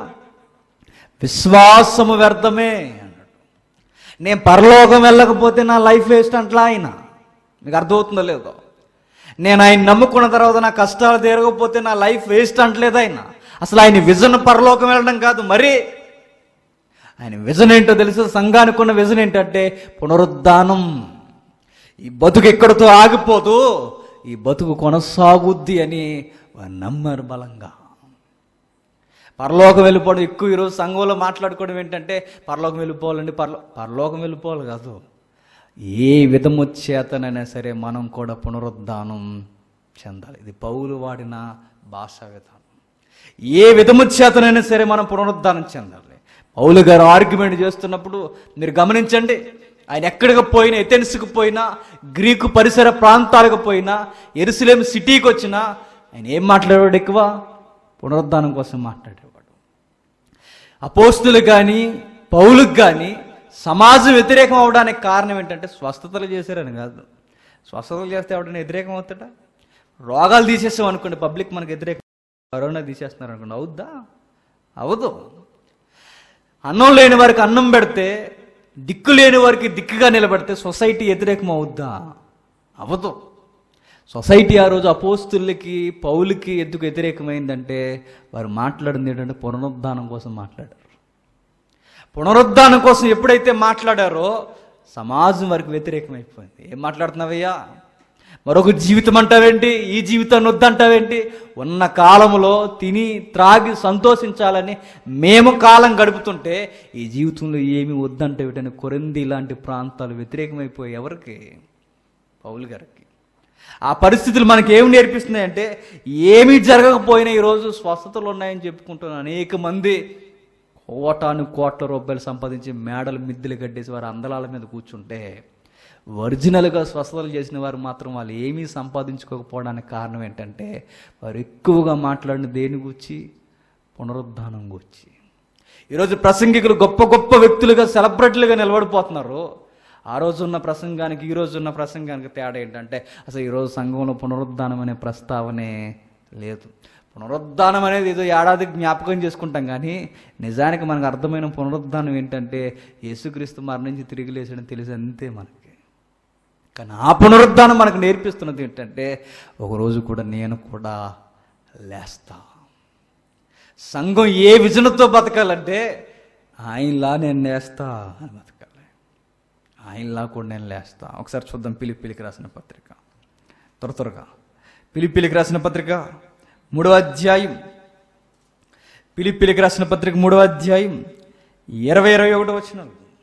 విశ్వాసము వ్యర్థమే అన్నాడు నేను పరలోకం వెళ్ళకపోతే నా లైఫ్ వేస్ట్ అంట్లా ఆయన మీకు అర్థమవుతుందో లేదో నేను ఆయన నమ్ముకున్న తర్వాత నా కష్టాలు తీరకపోతే నా లైఫ్ వేస్ట్ అంటలేదు ఆయన అసలు ఆయన విజన్ పరలోకం వెళ్ళడం కాదు మరి ఆయన విజన్ ఏంటో తెలుసు సంఘానికి ఉన్న విజన్ ఏంటంటే పునరుద్ధానం ఈ బతుకు ఎక్కడితో ఆగిపోదు ఈ బతుకు కొనసాగుద్ది అని వారు నమ్మారు బలంగా పరలోకం వెళ్ళిపోవడం ఎక్కువ ఈరోజు సంఘంలో మాట్లాడుకోవడం ఏంటంటే పరలోకం వెళ్ళిపోవాలండి పరలో పరలోకం వెళ్ళిపోవాలి కాదు ఏ విధము చేతనైనా సరే మనం కూడా పునరుద్ధానం చెందాలి ఇది పౌలు వాడిన భాషా విధానం ఏ విధము చేతనైనా సరే మనం పునరుద్ధానం చెందాలి పౌలు గారు ఆర్గ్యుమెంట్ చేస్తున్నప్పుడు మీరు గమనించండి ఆయన ఎక్కడికి పోయినా ఎథెన్స్కి పోయినా గ్రీకు పరిసర ప్రాంతాలకు పోయినా ఎరుసలేం సిటీకి వచ్చినా ఆయన ఏం మాట్లాడేవాడు ఎక్కువ పునరుద్ధానం కోసం మాట్లాడేవాడు అపోస్తులు కానీ పౌలుకు కానీ సమాజం వ్యతిరేకం అవడానికి కారణం ఏంటంటే స్వస్థతలు చేశారని కాదు స్వస్థతలు చేస్తే ఎవడైనా వ్యతిరేకం అవుతాడా రోగాలు తీసేసాం అనుకోండి పబ్లిక్ మనకు వ్యతిరేకం కరోనా తీసేస్తున్నారు అనుకోండి అవుద్దా అవదు అన్నం లేని వారికి అన్నం పెడితే దిక్కు లేని వారికి దిక్కుగా నిలబెడితే సొసైటీ వ్యతిరేకం అవుద్దా అవదు సొసైటీ ఆ రోజు అపోస్తులకి పౌలకి ఎందుకు వ్యతిరేకమైందంటే వారు మాట్లాడింది ఏంటంటే పునరుద్ధానం కోసం మాట్లాడారు పునరుద్ధానం కోసం ఎప్పుడైతే మాట్లాడారో సమాజం వారికి వ్యతిరేకమైపోయింది ఏం మాట్లాడుతున్నావయ్యా మరొక జీవితం అంటావేంటి ఈ జీవితాన్ని వద్దంటావేంటి ఉన్న కాలంలో తిని త్రాగి సంతోషించాలని మేము కాలం గడుపుతుంటే ఈ జీవితంలో ఏమి వద్దంటావేటని కొరింది ఇలాంటి ప్రాంతాలు వ్యతిరేకమైపోయి ఎవరికి పౌలు గారికి ఆ పరిస్థితులు మనకి ఏమి నేర్పిస్తున్నాయంటే ఏమీ జరగకపోయినా ఈరోజు స్వస్థతలు ఉన్నాయని చెప్పుకుంటున్న అనేక మంది కోటాను కోట్ల రూపాయలు సంపాదించి మేడలు మిద్దెలు కట్టేసి వారు అందలాల మీద కూర్చుంటే ఒరిజినల్గా స్వస్థతలు చేసిన వారు మాత్రం వాళ్ళు ఏమీ సంపాదించుకోకపోవడానికి కారణం ఏంటంటే వారు ఎక్కువగా మాట్లాడిన దేని గురించి పునరుద్ధానం గురించి ఈరోజు ప్రసంగికులు గొప్ప గొప్ప వ్యక్తులుగా సెలబ్రిటీలుగా నిలబడిపోతున్నారు ఆ రోజు ఉన్న ప్రసంగానికి ఈ రోజు ఉన్న ప్రసంగానికి తేడా ఏంటంటే అసలు ఈరోజు సంఘంలో పునరుద్ధానం అనే ప్రస్తావనే లేదు పునరుద్ధానం అనేది ఏదో ఏడాది జ్ఞాపకం చేసుకుంటాం కానీ నిజానికి మనకు అర్థమైన పునరుద్ధానం ఏంటంటే యేసుక్రీస్తు మరణించి తిరిగి లేచడం తెలిసి అంతే మనకి కానీ ఆ పునరుద్ధానం మనకు నేర్పిస్తున్నది ఏంటంటే ఒకరోజు కూడా నేను కూడా లేస్తా సంఘం ఏ విజనతో బతకాలంటే ఆయనలా నేను లేస్తా అని బతకాలి ఆయనలా కూడా నేను లేస్తా ఒకసారి చూద్దాం పిలిపిలికి రాసిన పత్రిక త్వర త్వరగా పిలిపిలికి రాసిన పత్రిక మూడవ అధ్యాయం పిలిపిలికి రాసిన పత్రిక మూడవ అధ్యాయం ఇరవై ఇరవై ఒకటో వచ్చిన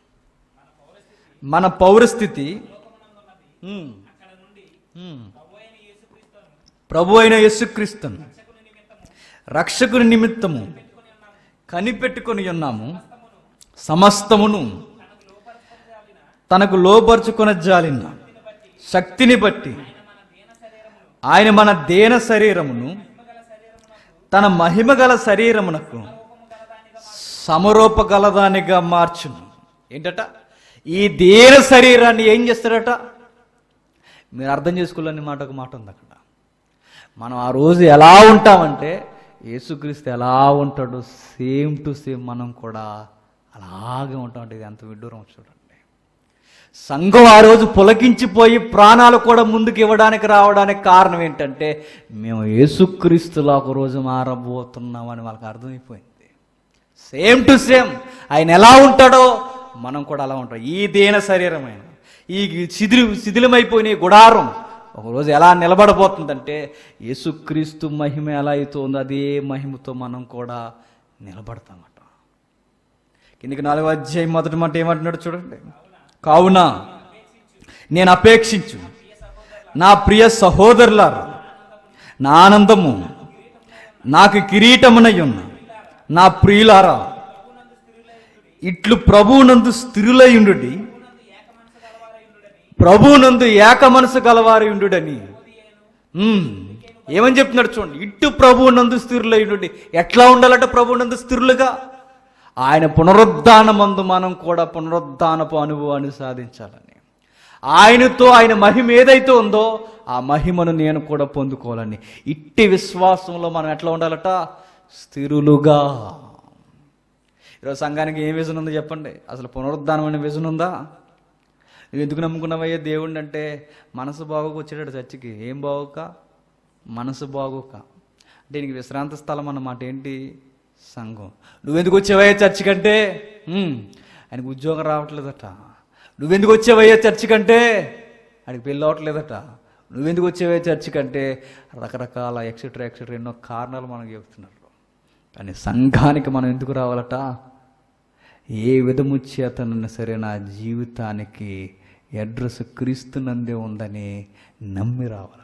మన పౌరస్థితి ఉమ్, ఉమ్, ప్రభు అయిన యేసుక్రీస్తును రక్షకుని నిమిత్తము కనిపెట్టుకొని ఉన్నాము సమస్తమును తనకు లోపరుచుకున్న జాలిన శక్తిని బట్టి ఆయన మన దేన శరీరమును తన మహిమ గల శరీరమునకు సమరూపగలదానిగా మార్చును ఏంటట ఈ దేన శరీరాన్ని ఏం చేస్తాడట మీరు అర్థం చేసుకోలేని మాట ఒక మాట ఉంది అక్కడ మనం ఆ రోజు ఎలా ఉంటామంటే యేసుక్రీస్తు ఎలా ఉంటాడో సేమ్ టు సేమ్ మనం కూడా అలాగే ఉంటాం అంటే ఇది ఎంత విడ్డూరం చూడండి సంఘం ఆ రోజు పులకించిపోయి ప్రాణాలు కూడా ముందుకు ఇవ్వడానికి రావడానికి కారణం ఏంటంటే మేము యేసుక్రీస్తులా ఒక రోజు మారబోతున్నామని వాళ్ళకి అర్థమైపోయింది సేమ్ టు సేమ్ ఆయన ఎలా ఉంటాడో మనం కూడా అలా ఉంటాం ఈ దేన శరీరమైన ఈ శిథిలి శిథిలమైపోయిన ఈ గుడారం ఒకరోజు ఎలా నిలబడబోతుందంటే యేసుక్రీస్తు మహిమ ఎలా అవుతుందో అదే మహిమతో మనం కూడా నిలబడతామట కిందికి నాలుగో అధ్యాయం మొదటి మాట ఏమంటున్నాడు చూడండి కావున నేను అపేక్షించు నా ప్రియ సహోదరులారా నా ఆనందము నాకు కిరీటమునై ఉన్న నా ప్రియులారా ఇట్లు ప్రభువునందు స్థిరులయుండుడి ప్రభువునందు ఏక మనసు గలవారి ఉండుడని ఉమ్, ఏమని చెప్తున్నాడు చూడండి ఇట్టు ప్రభువునందు స్థిరులయుండుడి ఎట్లా ఉండాలట ప్రభువునందు స్థిరులుగా ఆయన పునరుద్ధానమందు మనం కూడా పునరుద్ధానపు అనుభవాన్ని సాధించాలని ఆయనతో ఆయన మహిమ ఏదైతే ఉందో ఆ మహిమను నేను కూడా పొందుకోవాలని ఇట్టి విశ్వాసంలో మనం ఎట్లా ఉండాలట స్థిరులుగా ఈరోజు సంఘానికి ఏం విజన్ ఉందో చెప్పండి అసలు పునరుద్ధానం అనే విజన్ ఉందా నువ్వు ఎందుకు నమ్ముకున్నావయ్యా దేవుణ్ణి అంటే మనసు బాగోక వచ్చాడు చర్చికి ఏం బాగోక మనసు బాగోక దీనికి విశ్రాంత స్థలం అన్నమాట ఏంటి సంఘం నువ్వెందుకు వచ్చావయ్యా చర్చి కంటే ఆయనకు ఉద్యోగం రావట్లేదట నువ్వెందుకు వచ్చావయ్యా చర్చి కంటే ఆయనకి పెళ్ళి అవ్వట్లేదట నువ్వెందుకు వచ్చావయ్యా చర్చి కంటే రకరకాల ఎక్సెట్రా ఎక్సెట్రా ఎన్నో కారణాలు మనకు చెబుతున్నారు కానీ సంఘానికి మనం ఎందుకు రావాలట ఏ విధము చేతనన్నా సరే నా జీవితానికి అడ్రస్ క్రీస్తునందే ఉందని నమ్మి రావాలట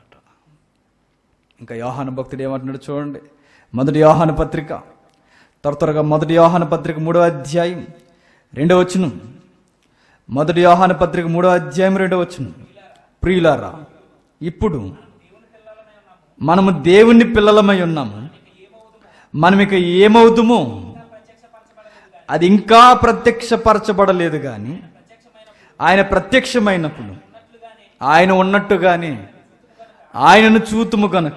ఇంకా యోహాన భక్తుడు ఏమంటున్నాడు చూడండి మొదటి యోహాన పత్రిక త్వర త్వరగా మొదటి యోహాన పత్రిక మూడో అధ్యాయం రెండో వచ్చును మొదటి యోహాన పత్రిక మూడో అధ్యాయం రెండో వచ్చును ప్రియులారా ఇప్పుడు మనము దేవుని పిల్లలమై ఉన్నాము మనం ఇక ఏమవుతుమో అది ఇంకా ప్రత్యక్షపరచబడలేదు కానీ ఆయన ప్రత్యక్షమైనప్పుడు ఆయన ఉన్నట్టుగానే ఆయనను చూతుము కనుక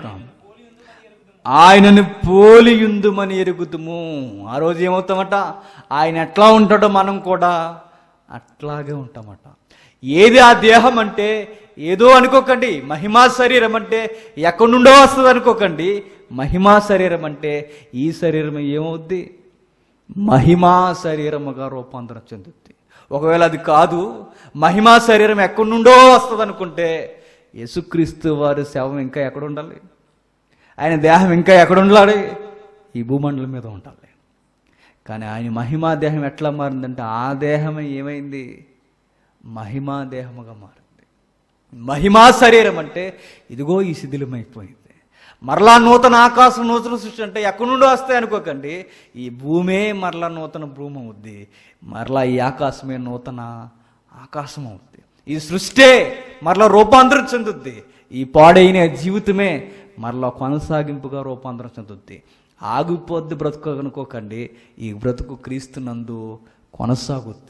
ఆయనను పోలియుందుమని ఎరుగుతుము ఆ రోజు ఏమవుతామట ఆయన ఎట్లా ఉంటాడో మనం కూడా అట్లాగే ఉంటామట ఏది ఆ దేహం అంటే ఏదో అనుకోకండి మహిమా శరీరం అంటే ఎక్కడి నుండో వస్తుంది అనుకోకండి మహిమా శరీరం అంటే ఈ శరీరం ఏమవుద్ది మహిమా శరీరముగా రూపాంతరం చెందుద్ది ఒకవేళ అది కాదు మహిమా శరీరం ఎక్కడి నుండో వస్తుంది అనుకుంటే యేసుక్రీస్తు వారి శవం ఇంకా ఎక్కడ ఉండాలి ఆయన దేహం ఇంకా ఎక్కడ ఉండాలి ఈ భూమండలం మీద ఉండాలి కానీ ఆయన మహిమా దేహం ఎట్లా మారిందంటే ఆ దేహమే ఏమైంది మహిమా దేహముగా మారింది మహిమా శరీరం అంటే ఇదిగో ఈ శిథిలమైపోయింది మరలా నూతన ఆకాశం నూతన సృష్టి అంటే ఎక్కడి నుండో వస్తాయి అనుకోకండి ఈ భూమే మరలా నూతన భూమి అవుద్ది మరలా ఈ ఆకాశమే నూతన ఆకాశం అవుద్ది ఈ సృష్టే మరలా రూపాంతరం చెందుద్ది ఈ పాడైన జీవితమే మరలా కొనసాగింపుగా రూపాంతరం చెందుద్ది ఆగిపోద్ది బ్రతుకు అనుకోకండి ఈ బ్రతుకు క్రీస్తునందు కొనసాగుద్ది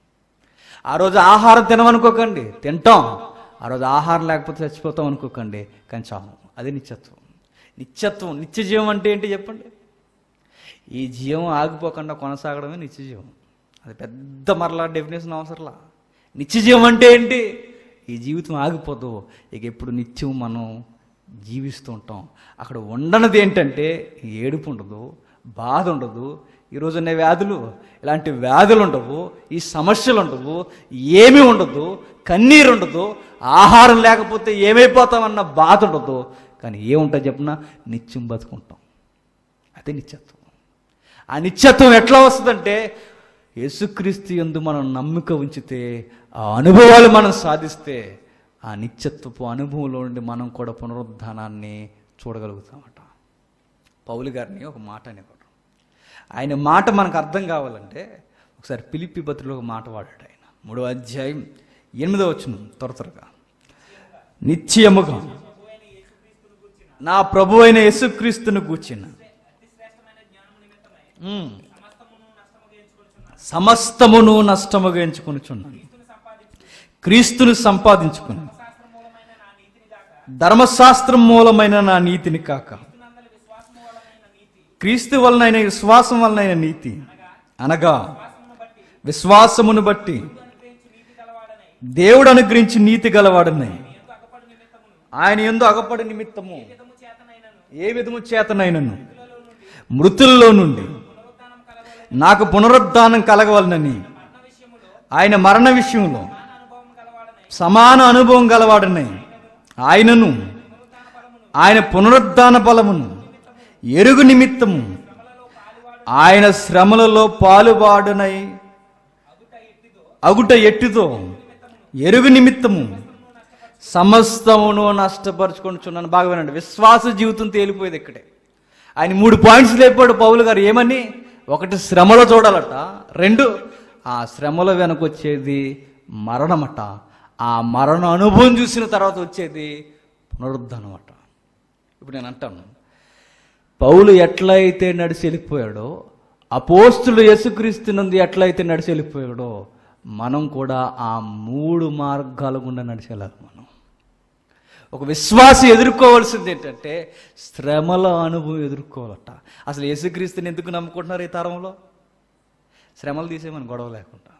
ఆ రోజు ఆహారం తినమనుకోకండి తింటాం ఆ రోజు ఆహారం లేకపోతే చచ్చిపోతాం అనుకోకండి కానీ చావు అది నిత్యత్వం నిత్యత్వం నిత్య జీవం అంటే ఏంటి చెప్పండి ఈ జీవం ఆగిపోకుండా కొనసాగడమే నిత్య జీవం అది పెద్ద మరలా డెఫినేషన్ అవసరంలా నిత్య జీవం అంటే ఏంటి ఈ జీవితం ఆగిపోదు ఇక ఎప్పుడు నిత్యం మనం జీవిస్తూ ఉంటాం అక్కడ ఉండనిది ఏంటంటే ఈ ఏడుపు ఉండదు బాధ ఉండదు ఈరోజు ఉన్న వ్యాధులు ఇలాంటి వ్యాధులు ఉండవు ఈ సమస్యలు ఉండవు ఏమీ ఉండదు కన్నీరు ఉండదు ఆహారం లేకపోతే ఏమైపోతామన్న బాధ ఉండదు కానీ ఏముంటుంది చెప్పిన నిత్యం బతుకుంటాం అదే నిత్యత్వం ఆ నిత్యత్వం ఎట్లా వస్తుందంటే యేసుక్రీస్తు యందు మనం నమ్మిక ఉంచితే ఆ అనుభవాలు మనం సాధిస్తే ఆ నిత్యత్వపు అనుభవంలో నుండి మనం కూడా పునరుద్ధానాన్ని చూడగలుగుతామట పౌలు గారిని ఒక మాట అనేవాడు ఆయన మాట మనకు అర్థం కావాలంటే ఒకసారి పిలిపి బతులు ఒక మాట వాడాడు ఆయన మూడో అధ్యాయం ఎనిమిదో వచ్చిన త్వర త్వరగా నిత్యముగా నా ప్రభు అయిన యేసుక్రీస్తును కూర్చిన సమస్తమును నష్టముగా ఎంచుకొనుచున్నాను క్రీస్తును సంపాదించుకుని ధర్మశాస్త్రం మూలమైన నా నీతిని కాక క్రీస్తు వలనైన విశ్వాసం వలనైన నీతి అనగా విశ్వాసమును బట్టి దేవుడు అనుగ్రహించి నీతి గలవాడనై ఆయన ఎందు అగపడి నిమిత్తము ఏ విధము చేతనైనను మృతుల్లో నుండి నాకు పునరుద్ధానం కలగవలనని ఆయన మరణ విషయంలో సమాన అనుభవం గలవాడనై ఆయనను ఆయన పునరుద్ధాన బలమును ఎరుగు నిమిత్తము ఆయన శ్రమలలో పాలుబాడునై అగుట ఎట్టితో ఎరుగు నిమిత్తము సమస్తమును నష్టపరుచుకొనిచున్నాను బాగా వినండి విశ్వాస జీవితం తేలిపోయేది ఇక్కడే ఆయన మూడు పాయింట్స్ లేపాడు పౌలు గారు ఏమని ఒకటి శ్రమలో చూడాలట రెండు ఆ శ్రమల వెనక వచ్చేది మరణమట ఆ మరణ అనుభవం చూసిన తర్వాత వచ్చేది పునరుద్ధరణం అట ఇప్పుడు నేను అంటాను పౌలు ఎట్లయితే నడిచి వెళ్ళిపోయాడో అపోస్తులు యేసుక్రీస్తునందు ఎట్లయితే నడిచి వెళ్ళిపోయాడో మనం కూడా ఆ మూడు మార్గాల గుండా నడిచి వెళ్ళాలి మనం ఒక విశ్వాసం ఎదుర్కోవాల్సింది ఏంటంటే శ్రమల అనుభవం ఎదుర్కోవాలట అసలు యేసుక్రీస్తుని ఎందుకు నమ్ముకుంటున్నారు ఈ తరంలో శ్రమలు తీసేమని గొడవ లేకుండా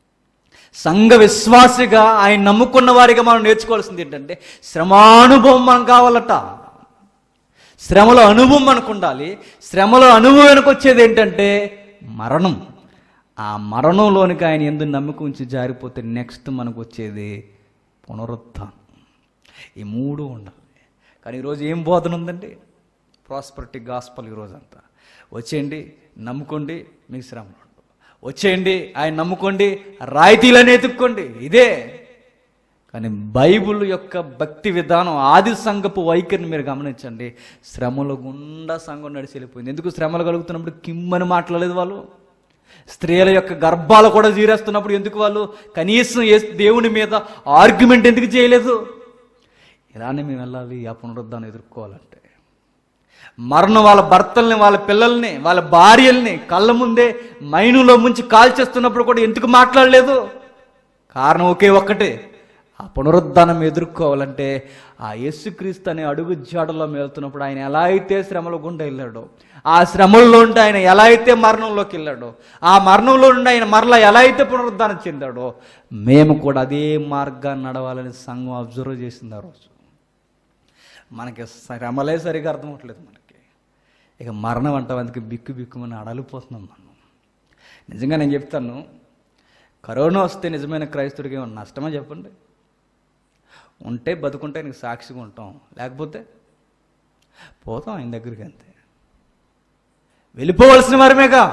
సంఘ విశ్వాసిగా ఆయన నమ్ముకున్న వారిగా మనం నేర్చుకోవాల్సింది ఏంటంటే శ్రమానుభవం మనం కావాలట శ్రమల అనుభవం మనకు ఉండాలి శ్రమల అనుభవానికి వచ్చేది ఏంటంటే మరణం ఆ మరణంలోనికి ఆయన ఎందుకు నమ్మకం ఉంచి జారిపోతే నెక్స్ట్ మనకు వచ్చేది పునరుత్థానం ఈ మూడు ఉండాలి కానీ ఈరోజు ఏం బోధన ఉందండి ప్రాస్పరిటీ గాస్పల్ ఈరోజు అంతా వచ్చేయండి నమ్ముకోండి మీకు శ్రమ ఉండవు వచ్చేయండి ఆయన నమ్ముకోండి రాయితీలని ఎత్తుక్కోండి ఇదే కానీ బైబిల్ యొక్క భక్తి విధానం ఆది సంఘపు వైఖరిని మీరు గమనించండి శ్రమల గుండా సంఘం నడిచి వెళ్ళిపోయింది ఎందుకు శ్రమలు కలుగుతున్నప్పుడు కిమ్మని మాట్లాడలేదు వాళ్ళు స్త్రీల యొక్క గర్భాలు కూడా జీరేస్తున్నప్పుడు ఎందుకు వాళ్ళు కనీసం ఏ దేవుని మీద ఆర్గ్యుమెంట్ ఎందుకు చేయలేదు ఇలానే మేము వెళ్ళాలి ఆ పునరుద్ధానం ఎదుర్కోవాలంటే మరణం వాళ్ళ భర్తల్ని వాళ్ళ పిల్లల్ని వాళ్ళ భార్యల్ని కళ్ళ ముందే మైనులో ముంచి కాల్చేస్తున్నప్పుడు కూడా ఎందుకు మాట్లాడలేదు కారణం ఒకే ఒక్కటే ఆ పునరుద్ధానం ఎదుర్కోవాలంటే ఆ యేసుక్రీస్తు అనే అడుగు జాడలో వెళ్తున్నప్పుడు ఆయన ఎలా అయితే శ్రమల గుండా వెళ్ళాడో ఆ శ్రమల్లో ఉండి ఆయన ఎలా అయితే మరణంలోకి వెళ్ళాడో ఆ మరణంలో నుండి ఆయన మరలా ఎలా అయితే పునరుద్ధానం చెందాడో మేము కూడా అదే మార్గాన్ని నడవాలని సంఘం అబ్జర్వ్ చేసింది ఆ రోజు మనకి శ్రమలే సరిగా అర్థం అవ్వట్లేదు మనకి ఇక మరణం అంటాం అందుకే బిక్కు బిక్కుమని అడలిపోతున్నాం మనం నిజంగా నేను చెప్తాను కరోనా వస్తే నిజమైన క్రైస్తవుడికి ఏమన్నా నష్టమా చెప్పండి ఉంటే బతుకుంటే నీకు సాక్షిగా ఉంటాం లేకపోతే పోతాం ఆయన దగ్గరికి అంతే వెళ్ళిపోవలసిన వారమేగా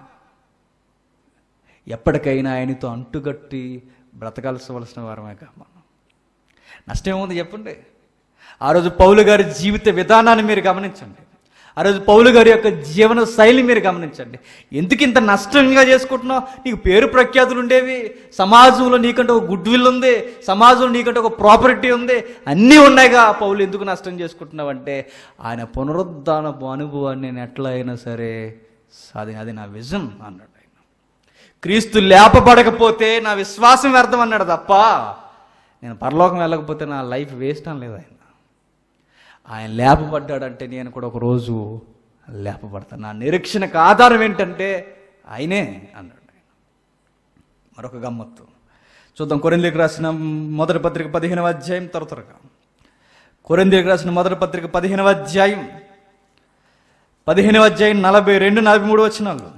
ఎప్పటికైనా ఆయనతో అంటుగట్టి బ్రతకాల్సవలసిన వారమేగా మనం నష్టం ఏముంది చెప్పండి ఆ రోజు పౌలు గారి జీవిత విధానాన్ని మీరు గమనించండి ఆ రోజు పౌలు గారి యొక్క జీవన శైలి మీరు గమనించండి ఎందుకు ఇంత నష్టంగా చేసుకుంటున్నావు నీకు పేరు ప్రఖ్యాతులు ఉండేవి సమాజంలో నీకంటే ఒక గుడ్ విల్ ఉంది సమాజంలో నీకంటే ఒక ప్రాపర్టీ ఉంది అన్నీ ఉన్నాయిగా పౌలు ఎందుకు నష్టం చేసుకుంటున్నావు అంటే ఆయన పునరుద్ధానపు అనుభవాన్ని నేను ఎట్లా అయినా సరే అది అది నా విజన్ అన్నాడు ఆయన క్రీస్తు లేపబడకపోతే నా విశ్వాసం వ్యర్థం అన్నాడు తప్ప నేను పరలోకం వెళ్ళకపోతే నా లైఫ్ వేస్ట్ అని లేదు ఆయన ఆయన లేపబడ్డాడంటే నేను కూడా ఒక రోజు లేపబడతాను నా నిరీక్షణకు ఆధారం ఏంటంటే ఆయనే అన్నాడు ఆయన మరొక గమ్మత్తు చూద్దాం కొరిందీకి రాసిన మొదటి పత్రిక పదిహేనవ అధ్యాయం త్వర త్వరగా కొరిందీకి రాసిన మొదటి పత్రిక పదిహేనవ అధ్యాయం పదిహేనవ అధ్యాయం నలభై రెండు నలభై మూడు వచనాలు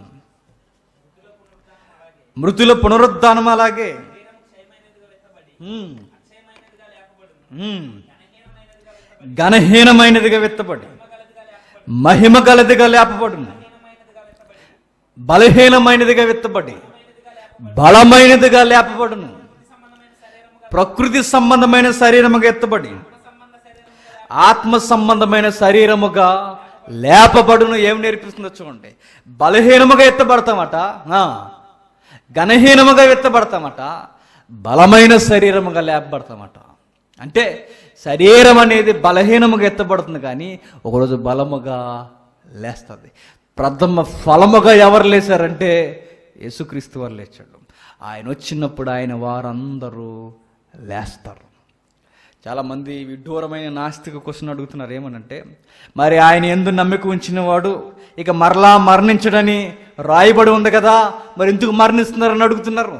మృతుల పునరుద్ధానం అలాగే హ్మ్. హ్మ్. ఘనహీనమైనదిగా విత్తబడి మహిమ గలదిగా లేపబడును బలహీనమైనదిగా విత్తబడి బలమైనదిగా లేపబడును ప్రకృతి సంబంధమైన శరీరముగా ఎత్తబడి ఆత్మ సంబంధమైన శరీరముగా లేపబడును ఏం నేర్పిస్తుందో చూడండి బలహీనముగా ఎత్తబడతామట ఆ. ఘనహీనముగా ఎత్తబడతామట బలమైన శరీరముగా లేపబడతామట అంటే శరీరం అనేది బలహీనముగా ఎత్తబడుతుంది కానీ ఒకరోజు బలముగా లేస్తుంది ప్రథమ ఫలముగా ఎవరు లేచారంటే యేసుక్రీస్తు వారు లేచాడు ఆయన వచ్చినప్పుడు ఆయన వారందరూ లేస్తారు చాలామంది విడ్డూరమైన నాస్తిక క్వశ్చన్ అడుగుతున్నారు ఏమనంటే మరి ఆయన ఎందు నమ్మిక ఉంచిన వాడు ఇక మరలా మరణించడని రాయబడి ఉంది కదా మరి ఎందుకు మరణిస్తున్నారని అడుగుతున్నారు